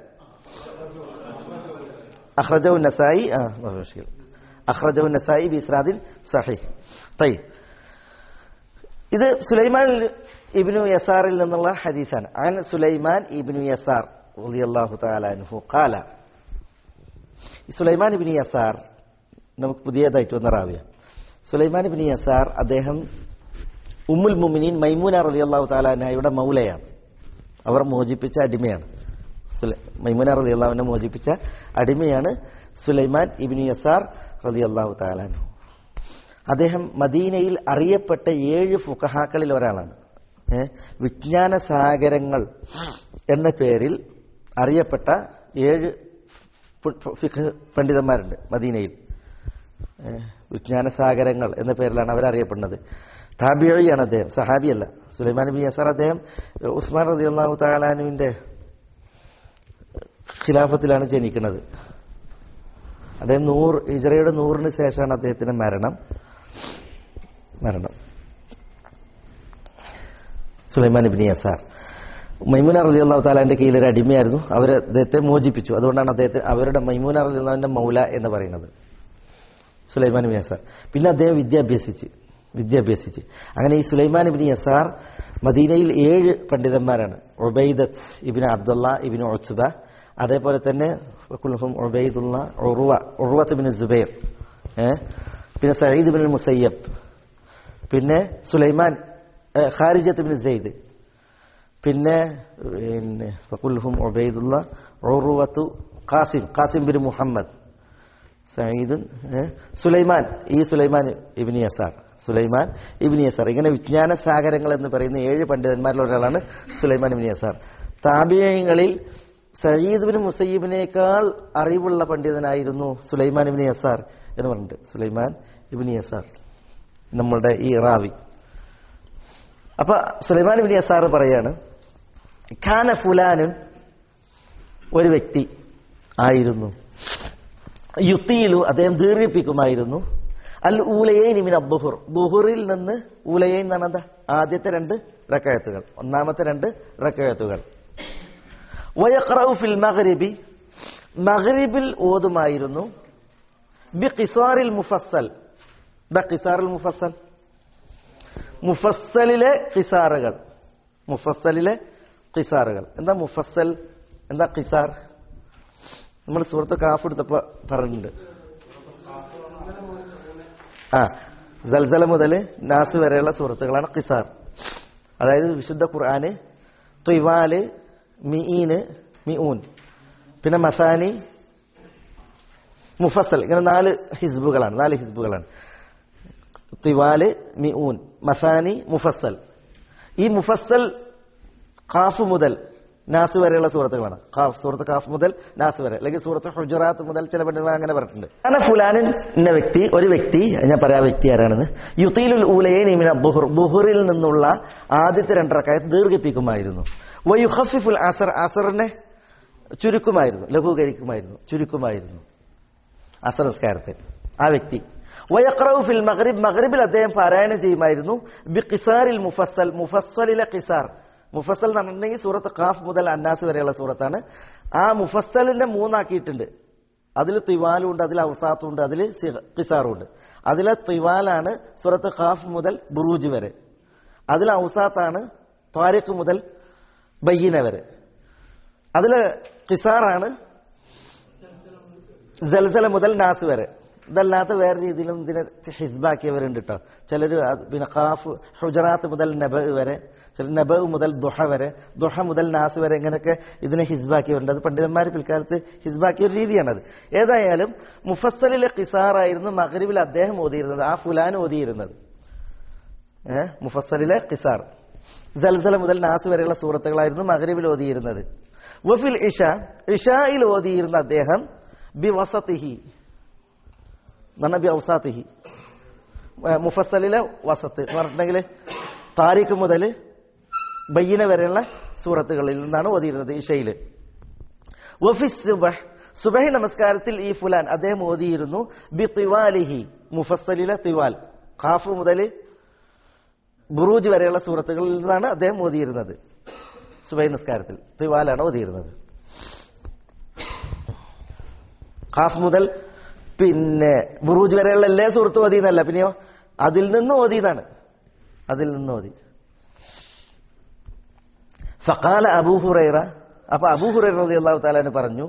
أخرجه النسائي آه ما في مشكلة أخرجه النسائي بإسناد صحيح طيب ഇത് സുലൈമാൻ ഇബ്നു യസാറിൽ നിന്നുള്ള ഹദീസാണ് അൻ സുലൈമാൻ ഇബ്നു യസാർ റളിയല്ലാഹു തആല അൻഹു ഖാല സുലൈമാൻ ഇബ്നു യസാർ നമുക്ക് പുതിയതായിട്ട് വന്ന റാവിയ സുലൈമാൻ ഇബ്നു യസാർ അദ്ദേഹം ഉമ്മുൽ മുമിനീൻ മൈമൂന റളിയല്ലാഹു തആല അൻഹയുടെ മൗലയാണ് അവർ മോചിപ്പിച്ച അടിമയാണ് മൈമൂന റളിയല്ലാഹുവിനെ മോചിപ്പിച്ച അടിമയാണ് സുലൈമാൻ ഇബ്നു യസാർ റളിയല്ലാഹു തആല അൻഹു അദ്ദേഹം മദീനയിൽ അറിയപ്പെട്ട ഏഴ് ഫുഖഹാക്കളിൽ ഒരാളാണ് വിജ്ഞാന സാഗരങ്ങൾ എന്ന പേരിൽ അറിയപ്പെട്ട ഏഴ് ഫിഖ് പണ്ഡിതന്മാരുണ്ട് മദീനയിൽ വിജ്ഞാന സാഗരങ്ങൾ എന്ന പേരിലാണ് അവരറിയപ്പെടുന്നത് താബിയാണ് അദ്ദേഹം സഹാബിയല്ല സുലൈമാൻ ബിൻ യസാർ അദ്ദേഹം ഉസ്മാൻ റതി അള്ളാഹു താലാനുവിന്റെ ഖിലാഫത്തിലാണ് ജനിക്കുന്നത് അദ്ദേഹം നൂറ് ഇജറയുടെ നൂറിന് ശേഷമാണ് അദ്ദേഹത്തിന്റെ മരണം മരണം സുലൈമാൻ ഇബിനി യസാർ മൈമുന റലി അള്ളാഹു താലാന്റെ കീഴിൽ ഒരു അടിമയായിരുന്നു അവർ അദ്ദേഹത്തെ മോചിപ്പിച്ചു അതുകൊണ്ടാണ് അദ്ദേഹത്തെ അവരുടെ മൈമുന റലി അള്ളാഹുവിന്റെ മൗല എന്ന് പറയുന്നത് സുലൈമാൻ ഇബിൻ യസാർ പിന്നെ അദ്ദേഹം വിദ്യ അഭ്യസിച്ച് വിദ്യ അഭ്യസിച്ച് അങ്ങനെ ഈ സുലൈമാൻ ഇബിൻ യസാർ മദീനയിൽ ഏഴ് പണ്ഡിതന്മാരാണ് ഒബൈദത്ത് ഇബിൻ അബ്ദുള്ള ഇബിൻ ഒച്ചുബ അതേപോലെ തന്നെ കുൽഹും Ubaidullah Urwa Urwa bin Jubair ഏ? പിന്നെ സയ്യിദ് ബിൻ മുസയ്യബ് പിന്നെ സുലൈമാൻ ഏ, ഖാരിജത്ത് ബിൻ സെയ്ദ് പിന്നെ പിന്നെ ഫകുൽഹും Ubaidullah Urwa Qasim Qasim bin Muhammad സയ്യിദുൻ ഏ? സുലൈമാൻ ഈ സുലൈമാൻ ഇബിനി യസാർ സുലൈമാൻ ഇബിനി യസാർ ഇങ്ങനെ വിജ്ഞാന സാഗരങ്ങൾ എന്ന് പറയുന്ന ഏഴ് പണ്ഡിതന്മാരിൽ ഒരാളാണ് സുലൈമാൻ ഇബിനി യസാർ താബിയങ്ങളിൽ സയ്യിദ് ബിൻ മുസയ്യിബിനേക്കാൾ അറിവുള്ള പണ്ഡിതനായിരുന്നു സുലൈമാൻ ഇബിനി യസാർ എന്ന് പറഞ്ഞിട്ട് സുലൈമാൻ ഇബിനി യസാർ നമ്മളുടെ ഈ റാവി അപ്പൊ സുലൈമാൻ ഇബിനി യസാർ പറയാണ് ഖാന ഫുലാനുൻ ഒരു വ്യക്തി ആയിരുന്നു യുത്തിയിലു അദ്ദേഹം ദീർഘിപ്പിക്കുമായിരുന്നു അൽ ഊലയേൻ ഇമിൻ അബ്ദുഹുർ ദുഹുറിൽ നിന്ന് ഊലയേൻ എന്നാണ് എന്താ ആദ്യത്തെ രണ്ട് റക്കയത്തുകൾ ഒന്നാമത്തെ രണ്ട് റക്കയത്തുകൾ വയഖ്റഉ ഫിൽ മഗ്രിബി മഗ്രിബിൽ ഓതുമായിരുന്നു ബി ഖിസാറിൽ മുഫസ്സൽ ദ ഖിസാറുൽ മുഫസ്സൽ മുഫസ്സലിലെ ഖിസാറുകൾ മുഫസ്സലിലെ ഖിസാറുകൾ എന്താ മുഫസ്സൽ എന്താ ഖിസാർ നമ്മൾ സുഹൃത്ത് കാഫ് എടുത്തപ്പോ പറഞ്ഞിട്ടുണ്ട് ആ ജൽസല മുതൽ നാസ് വരെയുള്ള സുഹൃത്തുക്കളാണ് ഖിസാർ അതായത് വിശുദ്ധ ഖുർആന് ത്വിവാല് മിഈന് മിഊൻ പിന്നെ മസാനി മുഫസൽ ഇങ്ങനെ നാല് ഹിസ്ബുകളാണ് നാല് ഹിസ്ബുകളാണ് തിവാല് മിഊൻ മസാനി മുഫസൽ ഈ മുഫസൽ ഖാഫ് മുതൽ നാസ് വരെയുള്ള സൂറത്തുകളാണ് ഖാഫ് സൂറത്ത് ഖാഫ് മുതൽ നാസ് വരെ അല്ലെങ്കിൽ സൂറത്ത് ഹുജറാത്ത് മുതൽ ചില പണ്ഡിതന്മാർ അങ്ങനെ പറഞ്ഞിട്ടുണ്ട് അങ്ങനെ ഫുലാനിൻ എന്ന വ്യക്തി ഒരു വ്യക്തി ഞാൻ പറയാ വ്യക്തി ആരാണെന്ന് യുത്തീലുൽ ഊലയെ നിമിന ബുഹുർ ബുഹുറിൽ നിന്നുള്ള ആദ്യത്തെ രണ്ടരക്കായത്ത് ദീർഘിപ്പിക്കുമായിരുന്നു വയുഖഫിഫുൽ അസർ അസറിനെ ചുരുക്കുമായിരുന്നു ലഘൂകരിക്കുമായിരുന്നു ചുരുക്കുമായിരുന്നു അസർ നിസ്കാരത്തിൽ ആ വ്യക്തി വയക്രവ് ഫിൽ മഗ്രിബ് മഗ്രിബിൽ അദ്ദേഹം പാരായണം ചെയ്യുമായിരുന്നു ബി ഖിസാറിൽ മുഫസ്സൽ മുഫസ്സലിലെ ഖിസാർ മുഫസ്സൽ എന്ന് പറഞ്ഞിട്ടുണ്ടെങ്കിൽ സൂറത്ത് ഖാഫ് മുതൽ അന്നാസ് വരെയുള്ള സൂറത്താണ് ആ മുഫസ്സലിനെ മൂന്നാക്കിയിട്ടുണ്ട് അതിൽ തിവാലുണ്ട് അതിൽ ഔസാത്തുണ്ട് അതിൽ ഖിസാറുണ്ട് അതിലെ തിവാലാണ് സൂറത്ത് ഖാഫ് മുതൽ ബുറൂജ് വരെ അതിൽ ഔസാത്താണ് ത്വാരിഖ് മുതൽ ബയ്യന വരെ അതിൽ ഖിസാറാണ് ജൽസല മുതൽ നാസ് വരെ ഇതല്ലാത്ത വേറെ രീതിയിലും ഇതിനെ ഹിസ്ബാക്കിയവരുണ്ട് കേട്ടോ ചിലർ പിന്നെ ഖാഫ് ഹുജറാത്ത് മുതൽ നബ വരെ ചില നബ മുതൽ ദുഹ വരെ ദുഹ മുതൽ നാസ് വരെ ഇങ്ങനെയൊക്കെ ഇതിനെ ഹിസ്ബാക്കിയവരുണ്ട് അത് പണ്ഡിതന്മാർ പിൽക്കാലത്ത് ഹിസ്ബാക്കിയ ഒരു രീതിയാണത് ഏതായാലും മുഫസ്സലിലെ ഖിസാറായിരുന്നു മഗ്രിബിൽ അദ്ദേഹം ഓതിയിരുന്നത് ആ ഫുലാൻ ഓതിയിരുന്നത് ഏഹ് മുഫസ്സലിലെ ഖിസാർ ജൽസല മുതൽ നാസ് വരെയുള്ള സൂറത്തുകളായിരുന്നു മഗ്രിബിൽ ഓതിയിരുന്നത് വഫിൽ ഇഷ ഇഷായിൽ ഓതിയിരുന്ന അദ്ദേഹം ബി വസത്തിഹി എന്നാണ് ബി ഔസാത്തിഹി മുഫസ്സലിലെ വസത്ത് എന്ന് പറഞ്ഞിട്ടുണ്ടെങ്കിൽ താരിഖ് മുതൽ ബയ്യന വരെയുള്ള സൂറത്തുകളിൽ നിന്നാണ് ഓതിയിരുന്നത് ഇഷയില് വഫിസ് സുബഹ് സുബഹി നമസ്കാരത്തിൽ ഈ ഫുലാൻ അദ്ദേഹം ഓതിയിരുന്നു ബി തിവാലിഹി മുഫസ്സലിലെ തിവാൽ ഖാഫ് മുതൽ ബുറൂജ് വരെയുള്ള സൂറത്തുകളിൽ നിന്നാണ് അദ്ദേഹം ഓതിയിരുന്നത് സുബൈ നിസ്കാരത്തിൽ തിവാലാണ് ഓതിയിരുന്നത് ഖാഫ് മുതൽ പിന്നെ ബുറൂജ് വരെയുള്ള എല്ലാ സുഹൃത്തും ഓതിയെന്നല്ല പിന്നെയോ അതിൽ നിന്ന് ഓതിയതാണ് അതിൽ നിന്ന് ഓതി ഫഖാല അബൂ ഹുറൈറ അപ്പൊ അബൂ ഹുറൈറ റളിയല്ലാഹു തആല പറഞ്ഞു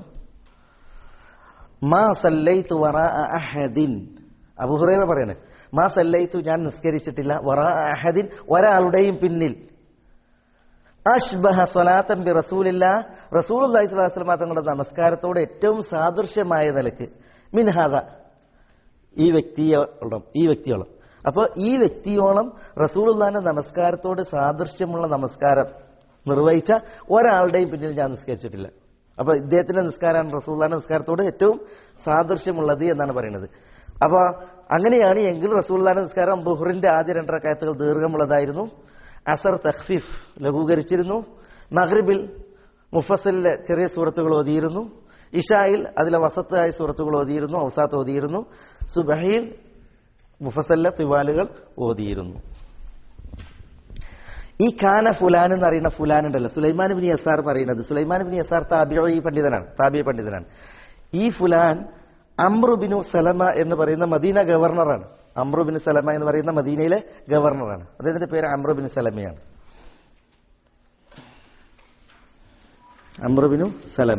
മാ സല്ലൈതു വറാ അഹദിൻ അബൂ ഹുറൈറ പറയണേ മാ സല്ലൈതു ഞാൻ നിസ്കരിച്ചിട്ടില്ല വറാ അഹദിൻ ഒരാളുടെയും പിന്നിൽ അഷ്ബഹ സ്വലാത്തൻ ബി റസൂലില്ല റസൂലുള്ളാഹി സ്വല്ലല്ലാഹു അലൈഹി വസല്ലം തങ്ങളുടെ നമസ്കാരത്തോട് ഏറ്റവും സാദൃശ്യമായ നിലക്ക് മിൻഹാദ ഈ വ്യക്തിയോളം ഈ വ്യക്തിയോളം അപ്പോൾ ഈ വ്യക്തിയോളം റസൂലുള്ളാഹിന്റെ നമസ്കാരത്തോട് സാദൃശ്യമുള്ള നമസ്കാരം നിർവഹിച്ച ഒരാളുടെയും പിന്നിൽ ഞാൻ നിസ്കരിച്ചിട്ടില്ല അപ്പൊ ഇദ്ദേഹത്തിന്റെ നിസ്കാരമാണ് റസൂള്ളാന്റെ നിസ്കാരത്തോട് ഏറ്റവും സാദൃശ്യമുള്ളത് എന്നാണ് പറയുന്നത് അപ്പൊ അങ്ങനെയാണ് എങ്കിൽ റസൂള്ളാന്റെ നിസ്കാരം ബുഹറിന്റെ ആദ്യ രണ്ടരക്കായത്തുകൾ ദീർഘമുള്ളതായിരുന്നു അസർ തഖ്ഫീഫ് ലഘൂകരിച്ചിരുന്നു മഗ്രിബിൽ മുഫസലിലെ ചെറിയ സൂറത്തുകൾ ഓതിയിരുന്നു ഇഷായിൽ അതിലെ വസത്തായ സൂറത്തുകൾ ഓതിയിരുന്നു ഔസാത്ത് ഓതിയിരുന്നു സുബഹയിൽ മുഫസലിലെ തിവാലുകൾ ഓതിയിരുന്നു ഈ ഖാന ഫുലാൻ എന്ന് അറിയുന്ന ഫുലാൻ ഉണ്ടല്ലോ സുലൈമാൻ ബിൻ യസാർ പറയുന്നത് സുലൈമാൻ ബിൻ യസാർ താബിയോ ഈ പണ്ഡിതനാണ് താബിയ പണ്ഡിതനാണ് ഈ ഫുലാൻ അമ്രുബിനു സലമ എന്ന് പറയുന്ന മദീന ഗവർണറാണ് അമ്രുബിൻ സലമ എന്ന് പറയുന്ന മദീനയിലെ ഗവർണറാണ് അദ്ദേഹത്തിന്റെ പേര് അമ്രുബിൻ സലമയാണ് അമ്രുബിനു സലമ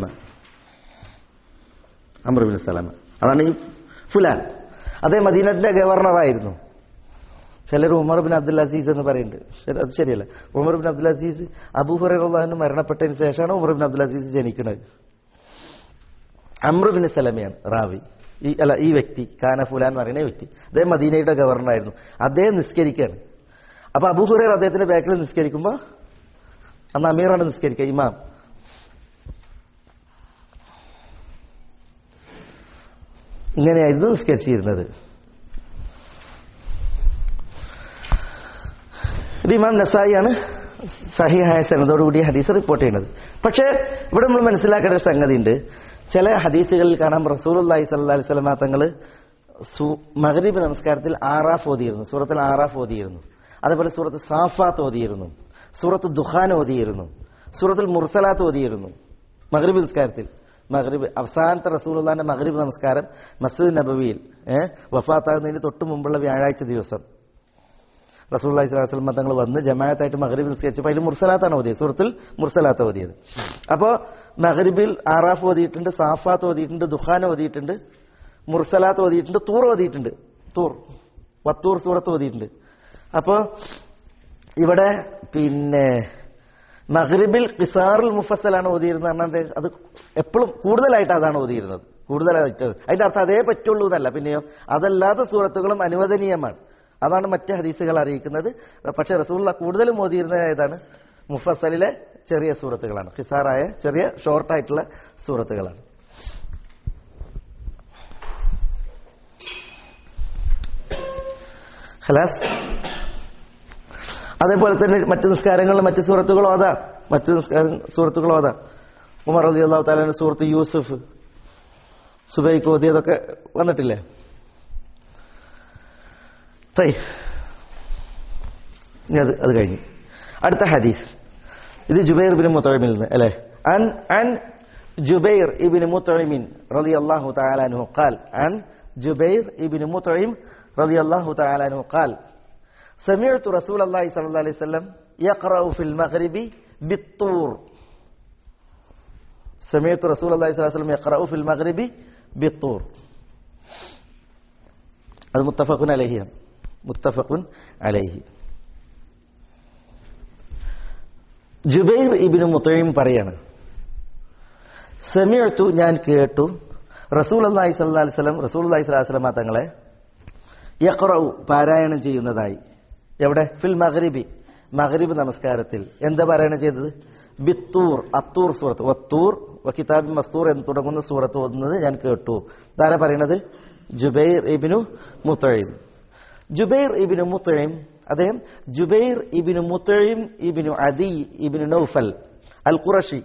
അമ്രുബിൻ സലമ അതാണ് ഈ ഫുലാൻ അതേ മദീനത്തിന്റെ ഗവർണറായിരുന്നു ചിലർ ഉമർ ബിൻ അബ്ദുൽ അസീസ് എന്ന് പറയുന്നുണ്ട് ശരി, അത് ശരിയല്ല ഉമർ ബിൻ അബ്ദുൽ അസീസ് അബൂഹുറഹുല്ലാഹിന് മരണപ്പെട്ടതിന് ശേഷമാണ് ഉമർ ബിൻ അബ്ദുൽ അസീസ് ജനിക്കുന്നത് അമ്രുബിൻ സലമയാണ് റാവി ഈ അല്ല ഈ വ്യക്തി കാന ഫുലാൻ എന്ന് പറയുന്ന ഈ വ്യക്തി അദ്ദേഹം മദീനയുടെ ഗവർണറായിരുന്നു അദ്ദേഹം നിസ്കരിക്കുകയാണ് അപ്പൊ അബൂഹുറൈർ അദ്ദേഹത്തിന്റെ ബാക്കിൽ നിസ്കരിക്കുമ്പോൾ അന്ന് അമീറാണ് നിസ്കരിക്കുക ഇമാം ഇങ്ങനെയായിരുന്നു നിസ്കരിച്ചിരുന്നത് ഇത് ഇമാം നസായിയാണ് സഹിഹായ സനതോടുകൂടി ഹദീസ് റിപ്പോർട്ട് ചെയ്യുന്നത് പക്ഷേ ഇവിടെ നമ്മൾ മനസ്സിലാക്കേണ്ട ഒരു സംഗതിയുണ്ട് ചില ഹദീസുകളിൽ കാണാം റസൂലുള്ളാഹി സ്വല്ലല്ലാഹി അലൈഹി വസല്ലമ തങ്ങൾ മഗ്രിബ് നമസ്കാരത്തിൽ ആറാഫ് ഓതിയിരുന്നു സൂറത്തിൽ ആറാഫ് ഓതിയിരുന്നു അതുപോലെ സൂറത്ത് സാഫാത്ത് ഓതിയിരുന്നു സൂറത്ത് ദുഖാൻ ഓതിയിരുന്നു സൂറത്തുൽ മുർസലാത്ത് ഓതിയിരുന്നു മഗ്രിബ് നമസ്കാരത്തിൽ മഗ്രിബ് അവസാനത്തെ റസൂലുള്ളാന്റെ മഗ്രിബ് നമസ്കാരം മസ്ജിദ് നബവിയിൽ ഏഹ് വഫാത്താകുന്നതിന് തൊട്ട് മുമ്പുള്ള വ്യാഴാഴ്ച ദിവസം റസൂള്ളി സ്വലാസ്ലം തങ്ങൾ വന്ന് ജമാഅത്തായിട്ട് മഹരീബ് നിസ്കരിച്ചപ്പോൾ അതിൽ മുർസലാത്താണ് ഓതിയത് സുഹൃത്തിൽ മുർസലാത്ത് ഓതിയത് അപ്പോൾ മഹരിബിൽ ആറാഫ് ഓതിയിട്ടുണ്ട് സാഫാത്ത് ഓതിയിട്ടുണ്ട് ദുഖാൻ ഓതിയിട്ടുണ്ട് മുർസലാത്ത് ഓതിയിട്ടുണ്ട് തൂർ ഓതിയിട്ടുണ്ട് തൂർ വത്തൂർ സൂറത്ത് ഓതിയിട്ടുണ്ട് അപ്പോൾ ഇവിടെ പിന്നെ മഹ്രിബിൽ ഖിസാറുൽ മുഫസലാണ് ഓതിയിരുന്നത് പറഞ്ഞാൽ അത് എപ്പോഴും കൂടുതലായിട്ട് അതാണ് ഓതിയിരുന്നത് കൂടുതലായിട്ട് അതിന്റെ അർത്ഥം അതേ പറ്റുള്ളൂ എന്നല്ല പിന്നെയോ അതല്ലാത്ത സൂറത്തുകളും അനുവദനീയമാണ് അതാണ് മറ്റ് ഹദീസുകൾ അറിയിക്കുന്നത് പക്ഷെ റസൂള്ള കൂടുതലും ഓതിയിരുന്നത് ഏതാണ് മുഫസലിലെ ചെറിയ സൂറത്തുകളാണ് ഖിസാറായ ചെറിയ ഷോർട്ടായിട്ടുള്ള സൂറത്തുകളാണ് ഖലാസ് അതേപോലെ തന്നെ മറ്റു നിസ്കാരങ്ങളിൽ മറ്റു സൂറത്തുകളോ അതാ മറ്റു നിസ്കാര സൂറത്തുകളോ അതാ ഉമർ അലി അള്ളാഹു താലാന്റെ സൂറത്ത് യൂസുഫ് സുബൈക്ക് ഓതിയതൊക്കെ വന്നിട്ടില്ലേ തൈ ഇനി അത് അത് കഴിഞ്ഞു അടുത്ത ഹദീസ് ഇത് ജുബൈർ ബിൻ മുത്തഴിമിൽ നിന്ന് അല്ലേ അൻ അൻ ജുബൈർ ഇബിൻ മുത്തഴിമിൻ റളി അള്ളാഹു തആലാനു ഖാൽ അൻ ജുബൈർ ഇബിൻ മുത്തഴിം റളി അള്ളാഹു തആലാനു ഖാൽ سمعت رسول الله صلى الله عليه وسلم يقرأ في المغرب بالطور سمعت رسول الله صلى الله عليه وسلم يقرأ في المغرب بالطور هذا متفق عليه متفق عليه ജുബൈർ ഇബിന് മുത്തയും പറയാണ് സെമിയത്തു ഞാൻ കേട്ടു റസൂൽ അള്ളാഹി സല്ലാ അലിസ്ലം റസൂൽ അള്ളാഹി സ്വലാഹു വസ്ലമ തങ്ങളെ യക്റു പാരായണം ചെയ്യുന്നതായി എവിടെ ഫിൽ മഗ്രിബി മഗ്രിബ് നമസ്കാരത്തിൽ എന്താ പാരായണം ചെയ്തത് ബിത്തൂർ അത്തൂർ സൂറത്ത് വത്തൂർ കിതാബി മസ്തൂർ എന്ന് തുടങ്ങുന്ന സൂറത്ത് ഓതുന്നത് ഞാൻ കേട്ടു ഇതാരാ പറയണത് ജുബൈർ ഇബിനു മുത്തഴിം ജുബൈർ ഇബിനു മുത്തഴിം അദ്ദേഹം ജുബൈർ ഇബിനു മുത്തഴിം ഇബിനു അദി ഇബിനു നൗഫൽ അൽ ഖുറഷി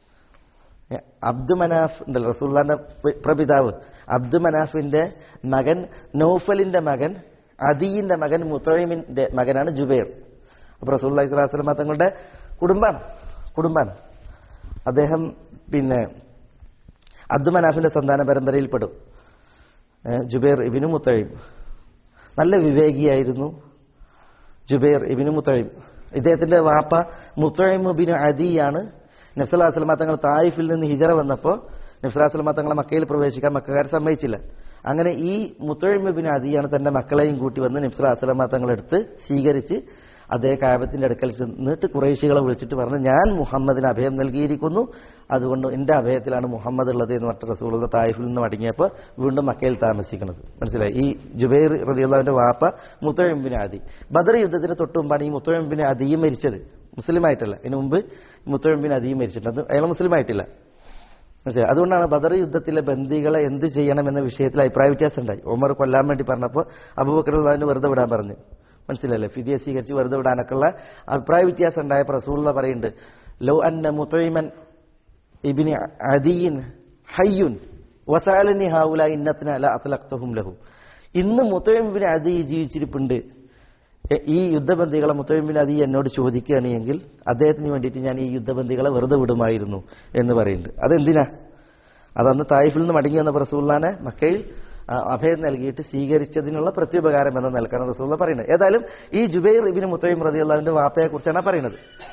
അബ്ദു മനാഫ് ഉണ്ടല്ലോ റസൂല്ലാന്റെ പ്രപിതാവ് അബ്ദു മനാഫിന്റെ മകൻ നൗഫലിന്റെ മകൻ അദിയിന്റെ മകൻ മുത്തഴിമിന്റെ മകനാണ് ജുബൈർ അപ്പൊ റസൂല്ലി സ്വലാസ്ലമ തങ്ങളുടെ കുടുംബാണ് കുടുംബാണ് അദ്ദേഹം പിന്നെ അബ്ദു മനാഫിന്റെ സന്താന പരമ്പരയിൽപ്പെടും ജുബൈർ ഇബിനു മുത്തഴിം നല്ല വിവേകിയായിരുന്നു ജുബൈർ ഇബിനു മുത്തഴിം ഇദ്ദേഹത്തിന്റെ വാപ്പ മുത്തഴിം ബിൻ അദിയാണ് നബ്സലാസ്ലമ തങ്ങൾ തായിഫിൽ നിന്ന് ഹിജറ വന്നപ്പോൾ നബ്സലാസ്ലമ തങ്ങളെ മക്കയിൽ പ്രവേശിക്കാൻ മക്കാർ സമ്മതിച്ചില്ല അങ്ങനെ ഈ മുത്തഴിം ബിൻ അദിയാണ് തന്റെ മക്കളെയും കൂട്ടി വന്ന് നബ്സലാസ്ലമ തങ്ങളെടുത്ത് സ്വീകരിച്ച് അതേ കാബത്തിന്റെ അടുക്കൽ ചെന്നിട്ട് കുറേശികളെ വിളിച്ചിട്ട് പറഞ്ഞു ഞാൻ മുഹമ്മദിന് അഭയം നൽകിയിരിക്കുന്നു അതുകൊണ്ട് എന്റെ അഭയത്തിലാണ് മുഹമ്മദ് ഉള്ളത് എന്ന് പറഞ്ഞ റസൂൾ തായിഫിൽ നിന്ന് മടങ്ങിയപ്പോൾ വീണ്ടും മക്കയിൽ താമസിക്കുന്നത് മനസ്സിലായി ഈ ജുബൈർ റതിയുള്ളവന്റെ വാപ്പ മുത്തഴമ്പിന് ആദി ബദർ യുദ്ധത്തിന് തൊട്ട് മുമ്പാണ് ഈ മുത്തഴമ്പിന് അദിയും മരിച്ചത് മുസ്ലിം ആയിട്ടല്ല ഇതിനു മുമ്പ് മുത്തഴമ്പിന് അദിയും മരിച്ചിട്ടുണ്ട് അയാൾ മുസ്ലിം ആയിട്ടില്ല മനസ്സിലായി അതുകൊണ്ടാണ് ബദർ യുദ്ധത്തിലെ ബന്ദികളെ എന്ത് ചെയ്യണം എന്ന വിഷയത്തിൽ അഭിപ്രായ വ്യത്യാസം ഉണ്ടായി ഉമർ കൊല്ലാൻ വേണ്ടി പറഞ്ഞപ്പോൾ അബൂബക്കറുല്ലാവിന് വെറുതെ വിടാൻ പറഞ്ഞു മനസ്സിലല്ലേ ഫിദിയ സ്വീകരിച്ച് വെറുതെ വിടാനൊക്കെയുള്ള അഭിപ്രായ വ്യത്യാസം ഉണ്ടായപ്പോൾ റസൂള്ള പറയുന്നുണ്ട് ലോ അന്ന മുത്തൈമൻ ഇബിനി അദീൻ ഹയ്യുൻ വസാലനി ഹാവുല ഇന്നത്തിന് അല അത്തലക്തഹും ലഹു ഇന്ന് മുത്തൈമിന് അദി ജീവിച്ചിരിപ്പുണ്ട് ഈ യുദ്ധബന്ധികളെ മുത്തൈമിന് അദി എന്നോട് ചോദിക്കുകയാണ് എങ്കിൽ അദ്ദേഹത്തിന് വേണ്ടിയിട്ട് ഞാൻ ഈ യുദ്ധബന്ധികളെ വെറുതെ വിടുമായിരുന്നു എന്ന് പറയുന്നുണ്ട് അതെന്തിനാ അതന്ന് തായിഫിൽ നിന്ന് മടങ്ങി വന്ന റസൂള്ളാനെ മക്കയിൽ ആ, അഭയം നൽകിയിട്ട് സ്വീകരിച്ചതിനുള്ള പ്രത്യുപകാരം എന്ന നിലക്കാണ് റസൂള്ള പറയുന്നത് ഏതായാലും ഈ ജുബൈർ ഇബിന് മുത്തൈം റതി അള്ളാഹുവിന്റെ വാപ്പയെ കുറിച്ചാണ് പറയുന്നത്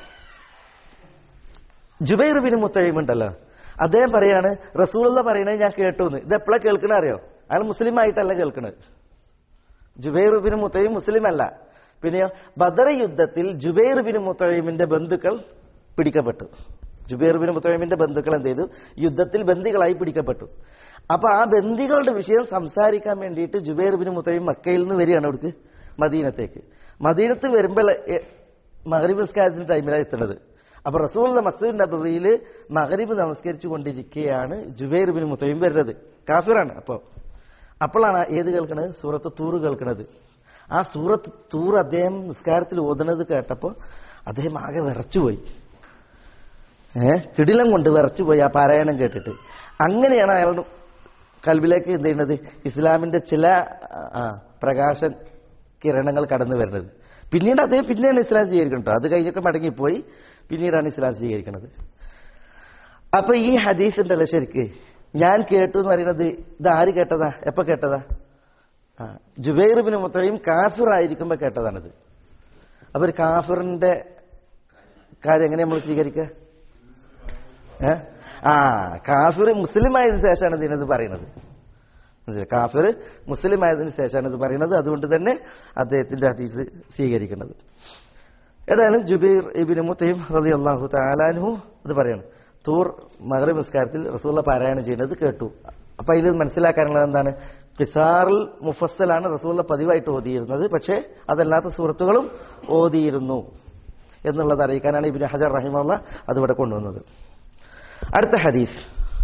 ജുബൈർ ഇബിന് മുത്തൈം ഉണ്ടല്ലോ അദ്ദേഹം പറയാണ് റസൂലുള്ള പറയുന്നത് ഞാൻ കേട്ടു എന്ന് ഇത് എപ്പോഴാണ് കേൾക്കണ അറിയോ അയാൾ മുസ്ലിം ആയിട്ടല്ല കേൾക്കണത് ജുബൈർ ബിൻ മുത്തൈം മുസ്ലിം അല്ല പിന്നെയോ ബദർ യുദ്ധത്തിൽ ജുബൈർ ബിൻ മുത്തൈമിന്റെ ബന്ധുക്കൾ പിടിക്കപ്പെട്ടു ജുബൈർ ബിൻ മുത്തൈമിന്റെ ബന്ധുക്കൾ എന്ത് ചെയ്തു യുദ്ധത്തിൽ ബന്ദികളായി പിടിക്കപ്പെട്ടു അപ്പൊ ആ ബന്ദികളുടെ വിഷയം സംസാരിക്കാൻ വേണ്ടിയിട്ട് ജുബൈർ ബിൻ മുത്തൈം മക്കയിൽ നിന്ന് വരികയാണ് അവിടേക്ക് മദീനത്തേക്ക് മദീനത്ത് വരുമ്പോൾ മഹരീബ് നിസ്കാരത്തിന്റെ ടൈമിലാണ് എത്തുന്നത് അപ്പൊ റസൂൽ മസ്ജിദ് നബവിയിൽ മഹരീബ് നമസ്കരിച്ചു കൊണ്ടിരിക്കുകയാണ് ജുബൈർ ബിൻ മുത്തൈം വരുന്നത് കാഫിറാണ് അപ്പോൾ അപ്പോഴാണ് ഏത് കേൾക്കണത് സൂറത്ത് തൂറ് കേൾക്കണത് ആ സൂറത്ത് തൂറ് അദ്ദേഹം നിസ്കാരത്തിൽ ഓതുന്നത് കേട്ടപ്പോൾ അദ്ദേഹം ആകെ വിറച്ചുപോയി ഏ കിടിലം കൊണ്ട് വിറച്ചുപോയി ആ പാരായണം കേട്ടിട്ട് അങ്ങനെയാണ് അയാളുടെ കൽബിലേക്ക് എന്ത് ചെയ്യുന്നത് ഇസ്ലാമിന്റെ ചില ആ, പ്രകാശ കിരണങ്ങൾ കടന്നു വരുന്നത് പിന്നീട് അദ്ദേഹം പിന്നെയാണ് ഇസ്ലാം സ്വീകരിക്കുന്നത് അത് കഴിഞ്ഞൊക്കെ മടങ്ങിപ്പോയി പിന്നീടാണ് ഇസ്ലാം സ്വീകരിക്കുന്നത് അപ്പൊ ഈ ഹദീസ് ഉണ്ടല്ലോ ശരിക്ക് ഞാൻ കേട്ടു എന്ന് പറയുന്നത് ഇത് ആര് കേട്ടതാ എപ്പോ കേട്ടതാ ആ ജുബൈർ ബിൻ മുത്തയും കാഫിർ ആയിരിക്കുമ്പോ കേട്ടതാണിത് അപ്പൊ ഒരു കാഫിറിന്റെ കാര്യം എങ്ങനെ നമ്മൾ സ്വീകരിക്കുക ഏ? ആ കാഫിർ മുസ്ലിം ആയതിനു ശേഷമാണ് ഇതിനത് പറയുന്നത് മനസ്സിലായോ? കാഫിർ മുസ്ലിം ആയതിനു ശേഷമാണ് ഇത് പറയുന്നത് അതുകൊണ്ട് തന്നെ അദ്ദേഹത്തിന്റെ ഹദീസ് സ്വീകരിക്കുന്നത് ഏതായാലും ജുബൈർ ഇബിന് മുത്തയും റലി അള്ളാഹു താലാൻഹു ഇത് പറയാണ് തൂർ മകരബ് നിസ്കാരത്തിൽ റസൂള്ള പാരായണം ചെയ്യുന്നത് കേട്ടു അപ്പൊ അതിൽ മനസ്സിലാക്കാനുള്ളത് എന്താണ് കിസാറിൽ മുഫസ്സലാണ് റസൂള്ള പതിവായിട്ട് ഓതിയിരുന്നത് പക്ഷേ അതല്ലാത്ത സുഹൃത്തുക്കളും ഓതിയിരുന്നു എന്നുള്ളത് അറിയിക്കാനാണ് ഇബിന് ഹജർ റഹിമുള്ള അതിവിടെ കൊണ്ടുവന്നത് അടുത്ത ഹദീസ്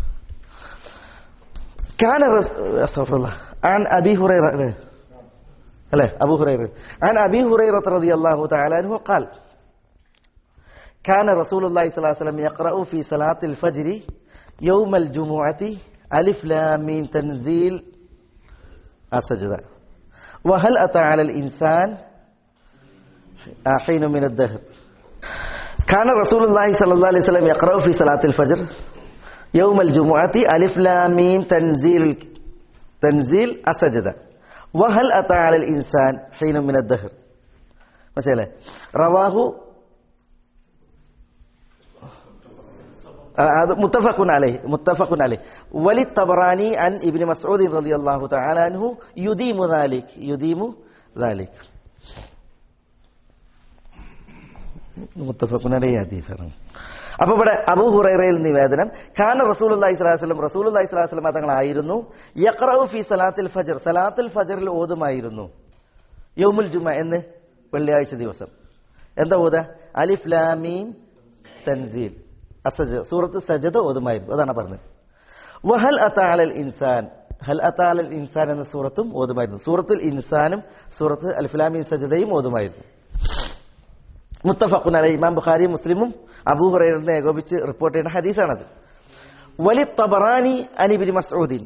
كان رس- استغفر الله عن ابي هريره لا ابو هريره عن ابي هريره رضي الله تعالى عنه قال كان رسول الله صلى الله عليه وسلم يقرا في صلاه الفجر يوم الجمعه الف لام ميم تنزيل السجده وهل اتى على الانسان حين من الدهر كان رسول الله صلى الله عليه وسلم يقرا في صلاه الفجر يوم الجمعة ألف لام ميم تنزيل تنزيل السجدة وهل أتى على الإنسان حين من الدهر مثلا رواه آه، هذا متفق عليه متفق عليه وللطبراني عن ابن مسعود رضي الله تعالى عنه يديم ذلك يديم ذلك മുത്തഫഖുൻ അലൈഹി ഹദീസാണ് അപ്പൊ ഇവിടെ അബൂ ഹുറൈറയിൽ നിവേദനം ഖാന റസൂലുള്ളാഹി സ്വല്ലല്ലാഹു അലൈഹി വസല്ലം റസൂലുള്ളാഹി സ്വല്ലല്ലാഹു അലൈഹി വസല്ലം തങ്ങളായിരുന്നു യഖറഉ ഫി സലാത്തിൽ ഫജ്ർ സലാത്തുൽ ഫജ്റിൽ ഓതുമായിരുന്നു യൗമുൽ ജുമ എന്ന് വെള്ളിയാഴ്ച ദിവസം എന്താ ഓത അലിഫ് ലാം മീം തൻസീൽ അസജ സൂറത്ത് സജദ ഓതുമായിരുന്നു അതാണ് പറഞ്ഞത് വഹൽ അതാലൽ ഇൻസാൻ ഹൽ അതാലൽ ഇൻസാൻ എന്ന സൂറത്തും ഓതുമായിരുന്നു സൂറത്തുൽ ഇൻസാനും സൂറത്ത് അൽഫ്ലാമീൻ സജദയും ഓതുമായിരുന്നു മുത്തഫഖുൻ അലൈ ഇമാം ബുഖാരി മുസ്ലിമും അബൂ ഹുറൈറിനെ ഏകോപിച്ച് റിപ്പോർട്ട് ചെയ്യുന്ന ഹദീസാണത് വലി തബറാനി അനിബിൻ മസ്ഊദിൻ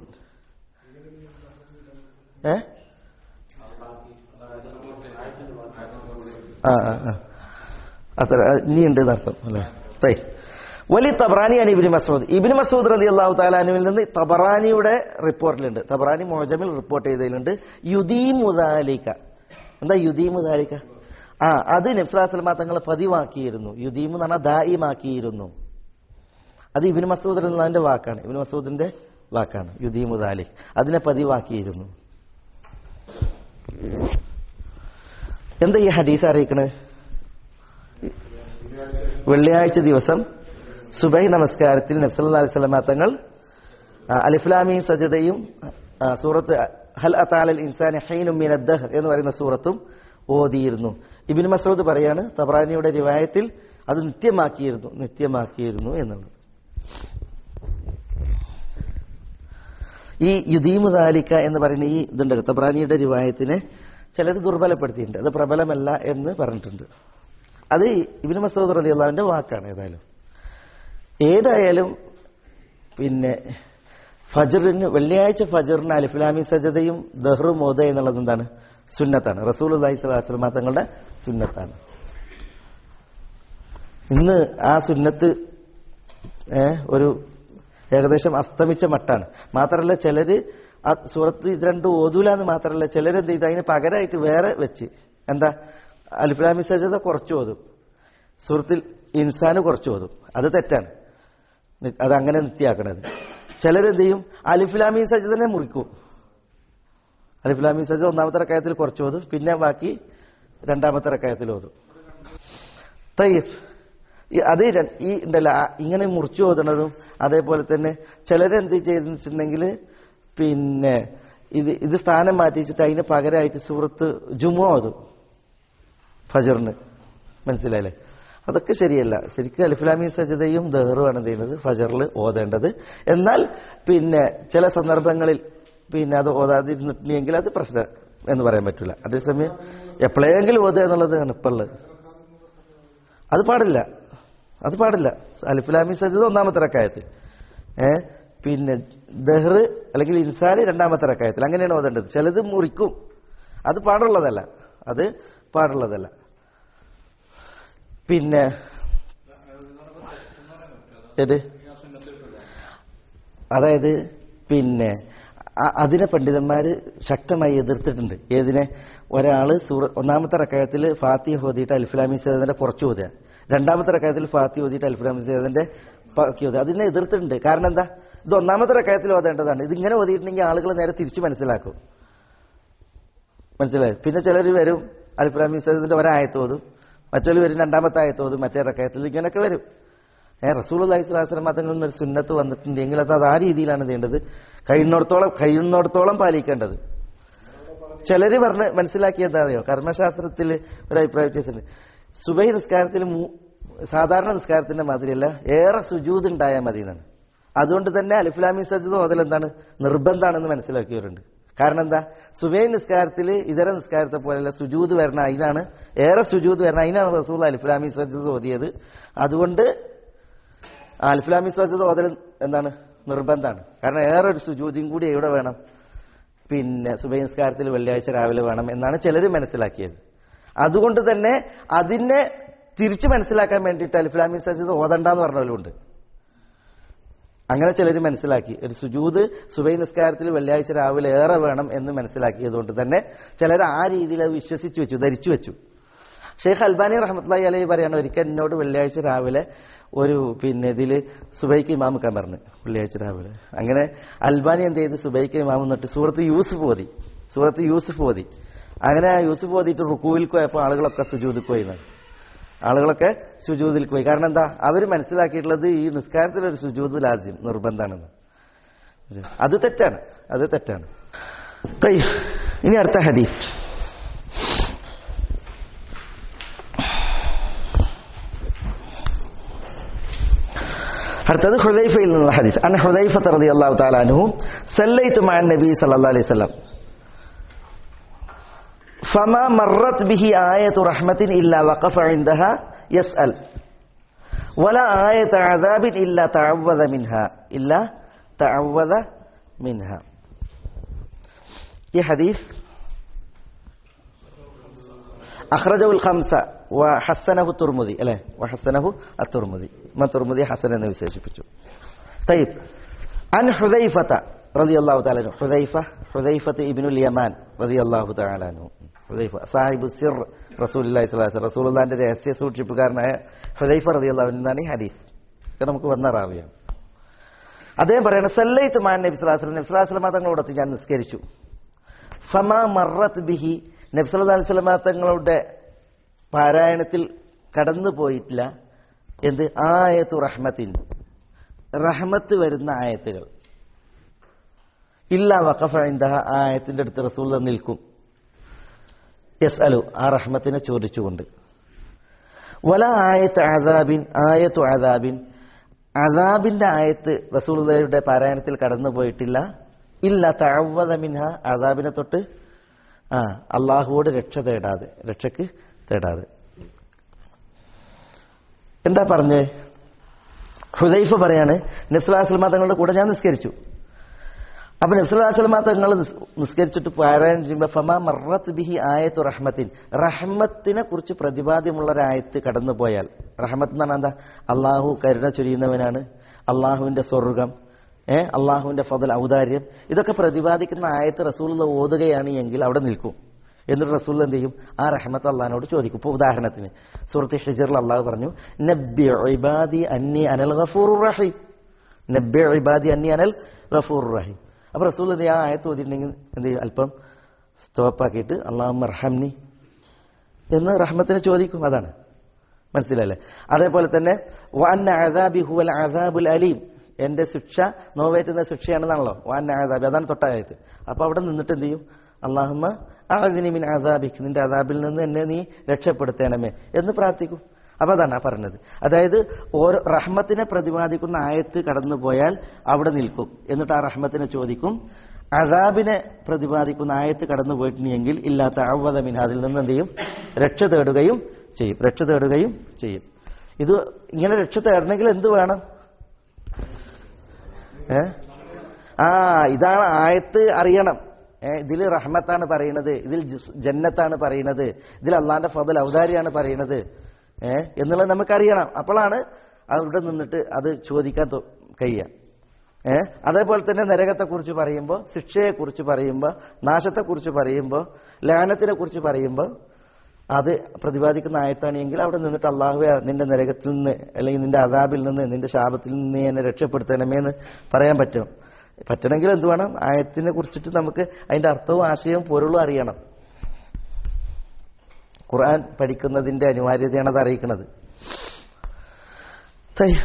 ഏ ആ ആ ആ. അത്ര ഇനി ഉണ്ട് എന്നർത്ഥം അല്ലേ തൈ വലി തബറാനി അനി ഇബിന് മസൂദ് ഇബിന് മസൂദ് റലി അള്ളാഹു താലാനുവിൽ നിന്ന് തബറാനിയുടെ റിപ്പോർട്ടിലുണ്ട് തബറാനി മോജമിൽ റിപ്പോർട്ട് ചെയ്തതിലുണ്ട് യുദീമുദാലിക്ക എന്താ യുദീമുദാലിക്ക ആ അത് നബ്സുലാസ്ലമ തങ്ങൾ പതിവാക്കിയിരുന്നു യുദീം എന്ന് പറഞ്ഞാൽ ദായിമാക്കിയിരുന്നു അത് ഇബിന് മസൂദ് എന്നതിന്റെ വാക്കാണ് ഇബിന് മസൂദിന്റെ വാക്കാണ് യുദീമുദാലിക് അതിനെ പതിവാക്കിയിരുന്നു എന്താ ഈ ഹദീസ് അറിയിക്കണത് വെള്ളിയാഴ്ച ദിവസം സുബൈ നമസ്കാരത്തിൽ നബ്സല്ലാ അലൈഹി സ്വലമ തങ്ങൾ ആ, അലിഫ്ലാമി സജദയും ആ, സൂറത്ത് ഹൽ അതാലൽ ഇൻസാനി ഹൈനും മിന ദഹർ എന്ന് പറയുന്ന സൂറത്തും ഓതിയിരുന്നു ഇബിൻ മസൂദ് പറയാണ് തബ്രാനിയുടെ റിവായത്തിൽ അത് നിത്യമാക്കിയിരുന്നു നിത്യമാക്കിയിരുന്നു എന്നുള്ളത് ഈ യുദീമു ദാലിക്ക എന്ന് പറയുന്ന ഈ ഇതുണ്ടല്ലോ തബ്രാനിയുടെ റിവായത്തിനെ ചിലർ ദുർബലപ്പെടുത്തിയിട്ടുണ്ട് അത് പ്രബലമല്ല എന്ന് പറഞ്ഞിട്ടുണ്ട് അത് ഇബിൻ മസൂദ് റലി അള്ളാവിന്റെ വാക്കാണ് ഏതായാലും ഏതായാലും പിന്നെ ഫജറിന് വെള്ളിയാഴ്ച ഫജറിന് അലിഫ്ലാമി സജതയും ദഹ്റു മോദ എന്നുള്ളത് എന്താണ് സുന്നത്താണ് റസൂൽ അള്ളഹി സ്വലാസ്ലമ തങ്ങളുടെ സുന്നത്താണ് ഇന്ന് ആ സുന്നത്ത് ഏ, ഒരു ഏകദേശം അസ്തമിച്ച മട്ടാണ് മാത്രമല്ല ചിലര് ആ സൂറത്ത് ഇത് രണ്ടും ഓതൂല എന്ന് മാത്രമല്ല ചിലരെന്ത് ചെയ്തു അതിന് പകരമായിട്ട് വേറെ വെച്ച് എന്താ അലിഫ്ലാമി സജത കുറച്ച് ഓതും സൂറത്തിൽ ഇൻസാന് കുറച്ച് ഓതും അത് തെറ്റാണ് നി- അത് അങ്ങനെ നിത്യാക്കണത് ചിലരെന്ത് ചെയ്യും അലിഫ്ലാമി സജതനെ മുറിക്കും അലിഫ്ലാമി സജ ഒന്നാമത്തെ റക്കായത്തിൽ കുറച്ച് ഓതും പിന്നെ ബാക്കി രണ്ടാമത്തെ റക്കായത്തിൽ ഓതും തയ്യഫ് ഈ അത് ര- ഈ ഉണ്ടല്ലോ ആ ഇങ്ങനെ മുറിച്ചു ഓതണതും അതേപോലെ തന്നെ ചിലരെന്ത് ചെയ്തെന്ന് വെച്ചിട്ടുണ്ടെങ്കിൽ പിന്നെ ഇത് ഇത് സ്ഥാനം മാറ്റിച്ചിട്ട് അതിന് പകരമായിട്ട് സൂറത്ത് ജുമോ ഓതും ഫജറിന് മനസ്സിലായില്ലേ അതൊക്കെ ശരിയല്ല ശരിക്കും അലിഫ്ലാമി സജതയും ദഹറുമാണ് എന്ത് ചെയ്യുന്നത് ഫജറിൽ ഓതേണ്ടത് എന്നാൽ പിന്നെ ചില സന്ദർഭങ്ങളിൽ പിന്നെ അത് ഓതാതിരുന്നിട്ടുണ്ടെങ്കിൽ അത് പ്രശ്നം എന്ന് പറയാൻ പറ്റില്ല അതേസമയം എപ്പോഴെങ്കിലും ഓതുക എന്നുള്ളതാണ് ഇപ്പോൾ ഉള്ളത് അത് പാടില്ല അത് പാടില്ല അലിഫ്ലാമി സജിദ് ഒന്നാമത്തെ റക്കായത്തിൽ ഏ പിന്നെ ദഹ്ർ അല്ലെങ്കിൽ ഇൻസാൻ രണ്ടാമത്തെ റക്കായത്തിൽ അങ്ങനെയാണ് ഓതേണ്ടത് ചിലത് മുറിക്കും അത് പാടുള്ളതല്ല അത് പാടുള്ളതല്ല പിന്നെ ഏത് അതായത് പിന്നെ അ- അതിനെ പണ്ഡിതന്മാര് ശക്തമായി എതിർത്തിട്ടുണ്ട് ഏതിനെ ഒരാള് സൂറ ഒന്നാമത്തെ റക്കായത്തിൽ ഫാത്തി ഓതിയിട്ട് അൽഫിലാമി സേദന്റെ കുറച്ച് ഓതുക രണ്ടാമത്തെ റക്കായത്തിൽ ഫാത്തി ഓതിയിട്ട് അൽഫിലാമി സേദന്റെ ബാക്കി ഓതുക അതിനെ എതിർത്തിട്ടുണ്ട് കാരണം എന്താ ഇത് ഒന്നാമത്തെ റക്കായത്തിൽ ഓതേണ്ടതാണ് ഇതിങ്ങനെ ഓതിയിട്ടുണ്ടെങ്കിൽ ആളുകൾ നേരെ തിരിച്ചു മനസ്സിലാക്കും മനസ്സിലായി പിന്നെ ചിലർ വരും അൽഫിലാമി സേദന്റെ ഒരായത്ത് ഓതും മറ്റൊരു വരും രണ്ടാമത്തെ ആയത്ത് ഓതും മറ്റേ റക്കായത്തിൽ ഇങ്ങനെയൊക്കെ വരും ഏ റസൂൽ അലൈഹി സ്വലാസ്ലം അതിൽ നിന്നൊരു സുന്നത്ത് വന്നിട്ടുണ്ടെങ്കിൽ അത് അത് ആ രീതിയിലാണ് ചെയ്യേണ്ടത് കഴിയുന്നിടത്തോളം കഴിയുന്നിടത്തോളം പാലിക്കേണ്ടത് ചിലര് പറഞ്ഞ് മനസ്സിലാക്കിയത് അറിയോ കർമ്മശാസ്ത്രത്തിൽ ഒരു അഭിപ്രായ വ്യത്യാസമുണ്ട് സുബൈ നിസ്കാരത്തിൽ മൂ- സാധാരണ നിസ്കാരത്തിന്റെ മാതിരിയല്ല ഏറെ സുജൂത് ഉണ്ടായാൽ മതി എന്നാണ് അതുകൊണ്ട് തന്നെ അലിഫ്ലാമി സജ്ജത് മുതൽ എന്താണ് നിർബന്ധമാണെന്ന് മനസ്സിലാക്കിയവരുണ്ട് കാരണം എന്താ സുബൈ നിസ്കാരത്തിൽ ഇതര നിസ്കാരത്തെ പോലെയല്ല സുജൂത് വരണം അതിനാണ് ഏറെ സുജൂത് വരണം അതിനാണ് റസൂൽ അലിഫ്ലാമി സജ്ജത് ഓതിയത് അതുകൊണ്ട് അൽഫിലാമി സ്വജത് ഓതൽ എന്താണ് നിർബന്ധമാണ് കാരണം ഏറെ ഒരു സുജൂതിയും കൂടി എവിടെ വേണം പിന്നെ സുബൈ നിസ്കാരത്തിൽ വെള്ളിയാഴ്ച രാവിലെ വേണം എന്നാണ് ചിലർ മനസ്സിലാക്കിയത് അതുകൊണ്ട് തന്നെ അതിനെ തിരിച്ചു മനസ്സിലാക്കാൻ വേണ്ടിയിട്ട് അൽഫിലാമി സജത് ഓതണ്ടെന്ന് പറഞ്ഞവരുണ്ട് അങ്ങനെ ചിലർ മനസ്സിലാക്കി ഒരു സുജൂത് സുബൈ നിസ്കാരത്തിൽ വെള്ളിയാഴ്ച രാവിലെ ഏറെ വേണം എന്ന് മനസ്സിലാക്കിയതുകൊണ്ട് തന്നെ ചിലർ ആ രീതിയിൽ അത് വിശ്വസിച്ചു വെച്ചു ധരിച്ചു വെച്ചു ഷെയ്ഖ് അൽബാനി റഹ്മത്തുള്ളി അലൈഹി പറയാണ് ഒരിക്കൽ എന്നോട് വെള്ളിയാഴ്ച രാവിലെ ഒരു പിന്നെ ഇതില് സുബൈക്ക് ഇമാം വെക്കാൻ പറഞ്ഞു വെള്ളിയാഴ്ച രാവിലെ അങ്ങനെ അൽബാനി എന്ത് ചെയ്ത് സുബൈക്ക് ഇമാം എന്നിട്ട് സൂറത്ത് യൂസുഫ് ഓതി സൂറത്ത് യൂസുഫ് ഓതി അങ്ങനെ ആ യൂസുഫ് ഓതിയിട്ട് റുക്കുവിൽ പോയപ്പോൾ ആളുകളൊക്കെ സുജൂദിൽ പോയി എന്നാണ്. ആളുകളൊക്കെ സുജൂദിൽ പോയി കാരണം എന്താ അവർ മനസ്സിലാക്കിയിട്ടുള്ളത് ഈ നിസ്കാരത്തിൽ ഒരു സുജൂദ് ലാസ്യം നിർബന്ധമാണെന്ന് അത് തെറ്റാണ് അത് തെറ്റാണ് തയ്യ്. ഇനി അടുത്ത ഹദീസ് അടുത്തത് ഹുദൈഫയിൽ നിന്നുള്ള ഹദീസ് അൻ ഹുദൈഫ റളിയല്ലാഹു തആല അൻഹു സല്ലൈതു മഅ നബി സല്ലല്ലാഹു അലൈഹി വസല്ലം فما مرت به آية رحمة إلا وقف عندها يسأل ولا آية عذاب إلا تعوذ منها إلا تعوذ منها في حديث أخرجه الخمسة وحسنه الترمذي ألا وحسنه الترمذي ما الترمذي حسن النبي سيشبه طيب عن حذيفة رضي الله تعالى عنه حذيفة حذيفة ابن اليمان رضي الله تعالى عنه ഹുദൈഫ സാഹിബ് സിർ റസൂലുള്ളാഹി സ്വല്ലല്ലാഹു അലൈഹി വസല്ലം റസൂലുള്ളാഹിന്റെ രഹസ്യ സൂക്ഷിപ്പുകാരനായ ഹുദൈഫ റളിയല്ലാഹു അൻഹു എന്നാണ് ഈ ഹദീസ് ഇത് നമുക്ക് വന്ന റാവിയാണ് അദ്ദേഹം പറയണ സല്ലൈത്ത് മാൻ നബി സ്വല്ലല്ലാഹു അലൈഹി വസല്ലം നബി സ്വല്ലല്ലാഹു അലൈഹി വസല്ലം തങ്ങളോടൊത്ത് ഞാൻ നിസ്കരിച്ചു ഫമാ മറത്ത് ബിഹി നബി സല്ലല്ലാഹു അലൈഹി വസല്ലം തങ്ങളുടെ പാരായണത്തിൽ കടന്നു പോയിട്ടില്ല എന്ത് ആയത്തു റഹ്മത്തിൻ റഹ്മത്ത് വരുന്ന ആയത്തുകൾ ഇല്ല വഖഫ ഇന്ദഹ ആ ആയത്തിന്റെ അടുത്ത് റസൂൽ നിൽക്കും യസ് അലു ആ റഹ്മത്തിനെ ചോദിച്ചുകൊണ്ട് വല ആയത്ത് അദാബിൻ ആയത്തു അദാബിൻ അദാബിന്റെ ആയത്ത് റസൂലുള്ളയുടെ പാരായണത്തിൽ കടന്നു പോയിട്ടില്ല ഇല്ല തഅവ്വദ മിൻഹ അദാബിനെ തൊട്ട് ആ അള്ളാഹുവോട് രക്ഷ തേടാതെ രക്ഷക്ക് തേടാതെ എന്താ പറഞ്ഞേ ഹുദൈഫ പറയാണ് നബ്സുല്ലാസ്ലമ തങ്ങളുടെ കൂടെ ഞാൻ നിസ്കരിച്ചു അപ്പൊ നബ്സുല്ലാസ്ലമ തങ്ങൾ നിസ്- നിസ്കരിച്ചിട്ട് പാരായണം ചെയ്യുമ്പോൾ ഫമാ മറത്ത് ബിഹി ആയത്തു റഹ്മത്തിൻ റഹ്മത്തിനെ കുറിച്ച് പ്രതിപാദ്യമുള്ള ഒരു ആയത്ത് കടന്നു പോയാൽ റഹ്മത്ത് എന്ന് പറഞ്ഞാൽ എന്താ അള്ളാഹു കരുണ ചൊരിയുന്നവനാണ് അള്ളാഹുവിന്റെ സ്വർഗം ഏ അള്ളാഹുവിന്റെ ഫضൽ ഔദാര്യം ഇതൊക്കെ പ്രതിപാദിക്കുന്ന ആയത്ത് റസൂൽ ഓതുകയാണ് എങ്കിൽ അവിടെ നിൽക്കും എന്നിട്ട് റസൂൽ എന്ത് ചെയ്യും ആ റഹ്മത്ത് അള്ളഹാനോട് ചോദിക്കും ഇപ്പോൾ ഉദാഹരണത്തിന് സുഹൃത്ത് ഹിജറിൽ അള്ളാഹു പറഞ്ഞു നബ്ബി ഇബാദി അന്നി അനൽ ഗഫൂർ റഹീം നബ്ബി ഇബാദി അന്നി അനൽ ഗഫൂർ റഹീം അപ്പൊ റസൂൽ എന്ത് ചെയ്യും? ആ ആയത്ത് ഓതിയിട്ടുണ്ടെങ്കിൽ എന്ത് ചെയ്യും അല്പം സ്റ്റോപ്പാക്കിയിട്ട് അള്ളാഹു മർഹംനി എന്ന് റഹ്മത്തിനെ ചോദിക്കും അതാണ് മനസ്സിലല്ലേ അതേപോലെ തന്നെ വാന്ന അദാബി ഹുവൽ അദാബുൽ അലീം എന്റെ ശിക്ഷ നോവേറ്റുന്ന ശിക്ഷയാണെന്നാണല്ലോ വാന്ന അദാബി അതാണ് തൊട്ടായത് അപ്പൊ അവിടെ നിന്നിട്ട് എന്ത് ചെയ്യും അള്ളാഹുമ്മ അഅദിനി മിൻ അദാബിക്ക് നിന്റെ അദാബിൽ നിന്ന് എന്നെ നീ രക്ഷപ്പെടുത്തണമേ എന്ന് പ്രാർത്ഥിക്കും അപ്പൊ അതാണ് ആ പറഞ്ഞത് അതായത് ഓരോ റഹ്മത്തിനെ പ്രതിപാദിക്കുന്ന ആയത്ത് കടന്നു പോയാൽ അവിടെ നിൽക്കും എന്നിട്ട് ആ റഹ്മത്തിനെ ചോദിക്കും അദാബിനെ പ്രതിപാദിക്കുന്ന ആയത്ത് കടന്നു പോയിട്ടുണ്ടെങ്കിൽ ഇല്ലാത്ത അവതമിൻ അതിൽ നിന്ന് എന്ത് ചെയ്യും രക്ഷ തേടുകയും ചെയ്യും രക്ഷ തേടുകയും ചെയ്യും ഇത് ഇങ്ങനെ രക്ഷ തേടണമെങ്കിൽ എന്ത് വേണം ഏ ആ ഇതാണ് ആയത്ത് അറിയണം ഏ ഇതിൽ റഹ്മത്താണ് പറയുന്നത് ഇതിൽ ജസ്- ജന്നത്താണ് പറയുന്നത് ഇതിൽ അള്ളാന്റെ ഫضൽ ഔദാരിയാണ് പറയുന്നത് ഏ എന്നുള്ളത് നമുക്കറിയണം അപ്പോഴാണ് അവിടെ നിന്നിട്ട് അത് ചോദിക്കാൻ തൊ- കഴിയുക ഏ അതേപോലെ തന്നെ നരകത്തെക്കുറിച്ച് പറയുമ്പോൾ ശിക്ഷയെക്കുറിച്ച് പറയുമ്പോൾ നാശത്തെക്കുറിച്ച് പറയുമ്പോൾ ലാനത്തിനെ കുറിച്ച് പറയുമ്പോൾ അത് പ്രതിപാദിക്കുന്ന ആയത്താണെങ്കിൽ അവിടെ നിന്നിട്ട് അള്ളാഹുവെ നിന്റെ നരകത്തിൽ നിന്ന് അല്ലെങ്കിൽ നിന്റെ അതാബിൽ നിന്ന് നിന്റെ ശാപത്തിൽ നിന്ന് നീ എന്നെ രക്ഷപ്പെടുത്തണമേ എന്ന് പറയാൻ പറ്റും പറ്റണമെങ്കിൽ എന്ത് വേണം ആയത്തിനെ കുറിച്ചിട്ട് നമുക്ക് അതിന്റെ അർത്ഥവും ആശയവും പൊരുളും അറിയണം ഖുർആൻ പഠിക്കുന്നതിന്റെ അനിവാര്യതയാണ് അത് അറിയിക്കുന്നത് തയ്യ.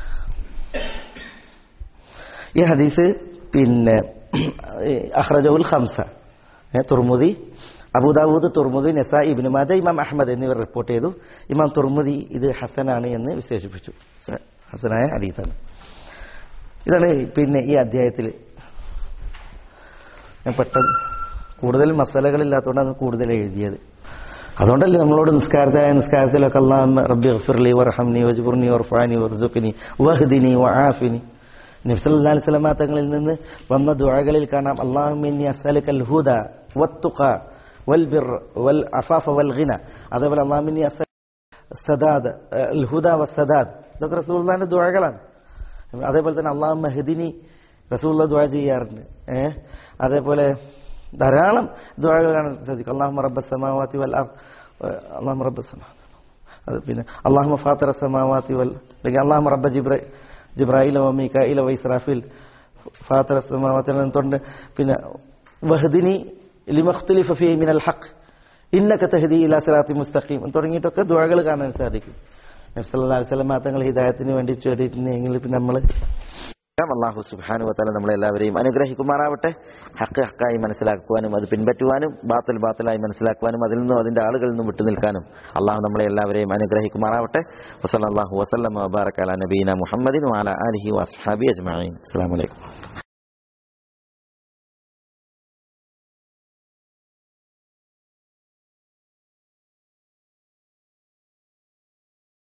ഈ ഹദീസ് പിന്നെ അഹ്റജുൽ ഖംസ ഏ, തുർമുദി അബൂദാവൂദ് തുർമുദി നസ ഇബ്നു മാജ ഇമാം അഹമ്മദ് എന്നിവർ റിപ്പോർട്ട് ചെയ്തു ഇമാം തുർമുദി ഇത് ഹസനാണ് എന്ന് വിശേഷിപ്പിച്ചു സ- ഹസനായ ഹദീസാണ് ഇതാണ് പിന്നെ ഈ അധ്യായത്തിൽ ഞാൻ പെട്ടെന്ന് കൂടുതൽ മസാലകളില്ലാത്തതുകൊണ്ടാണ് കൂടുതൽ എഴുതിയത് അതുകൊണ്ടല്ലേ നമ്മളോട് നിസ്കാരത്തായ നിസ്കാരത്തിലൊക്കെ അള്ളാഹ് റബ്ബി ഗഫിർലി വർഹംനി വജ്ബുർനി വർഫാനി വർസുഖ്നി വഹ്ദിനി വആഫിനി നബി സല്ലല്ലാഹു അലൈഹി വസല്ലമ തങ്ങളിൽ നിന്ന് വന്ന ദുആകളിൽ കാണാം അല്ലാഹുമ്മ അസ്അലുക്കൽ ഹുദ വത്തുഖ വൽ ബിർ വൽ അഫാഫ വൽ ഗിന അതേപോലെ അല്ലാഹുമ്മ അസ്അൽ സദാദ് അൽ ഹുദ വസ്സദാദ് ഇതൊക്കെ റസൂലുള്ളാഹിന്റെ ദുആകളാണ് അതേപോലെ തന്നെ അള്ളാഹു മെഹദിനി റസൂള്ള ദുആ ചെയ്യാറുണ്ട് ഏഹ് അതേപോലെ ധാരാളം ദുആകൾ കാണാൻ സാധിക്കും അള്ളാഹു റബ്ബ സമാവാത്തി വൽ അർ അള്ളാഹു റബ്ബ സമാ അത് പിന്നെ അള്ളാഹു ഫാത്തിറ സമാവാത്തി വൽ അല്ലെങ്കിൽ അള്ളാഹു റബ്ബ ജിബ്ര ജിബ്രായിൽ മീക്കായില വൈസ്രാഫിൽ ഫാത്തിറ സമാവാത്തി തുടർന്ന് പിന്നെ വഹദിനി ലിമഖ്തുലിഫ ഫീ മിനൽ ഹഖ് ഇന്നക തഹദി ഇലാ സിറാത്തി മുസ്തഖീം തുടങ്ങിയിട്ടൊക്കെ ദുആകൾ കാണാൻ സാധിക്കും നബി സല്ലല്ലാഹു അലൈഹി വസല്ലം തങ്ങൾ ഹിദായത്തിന് വേണ്ടി ചൊല്ലിയിട്ടുണ്ടെങ്കിൽ പിന്നെ നമ്മൾ അള്ളാഹു സുബ്ഹാനഹു വതആല നമ്മളെ എല്ലാവരെയും അനുഗ്രഹിക്കുമാറാവട്ടെ ഹക്ക് ഹക്കായി മനസ്സിലാക്കുവാനും അത് പിൻപറ്റുവാനും ബാത്തിൽ ബാത്തിലായി മനസ്സിലാക്കുവാനും അതിൽ നിന്നും അതിന്റെ ആളുകളിൽ നിന്നും വിട്ടുനിൽക്കാനും അള്ളാഹു നമ്മളെ എല്ലാവരെയും അനുഗ്രഹിക്കുമാറാവട്ടെ വസല്ലല്ലാഹു വസല്ലം വബാറക അലാ നബീന മുഹമ്മദിൻ വഅലാ ആലിഹി വഅസ്ഹാബി അജ്മഈൻ അസ്സലാമു അലൈക്കും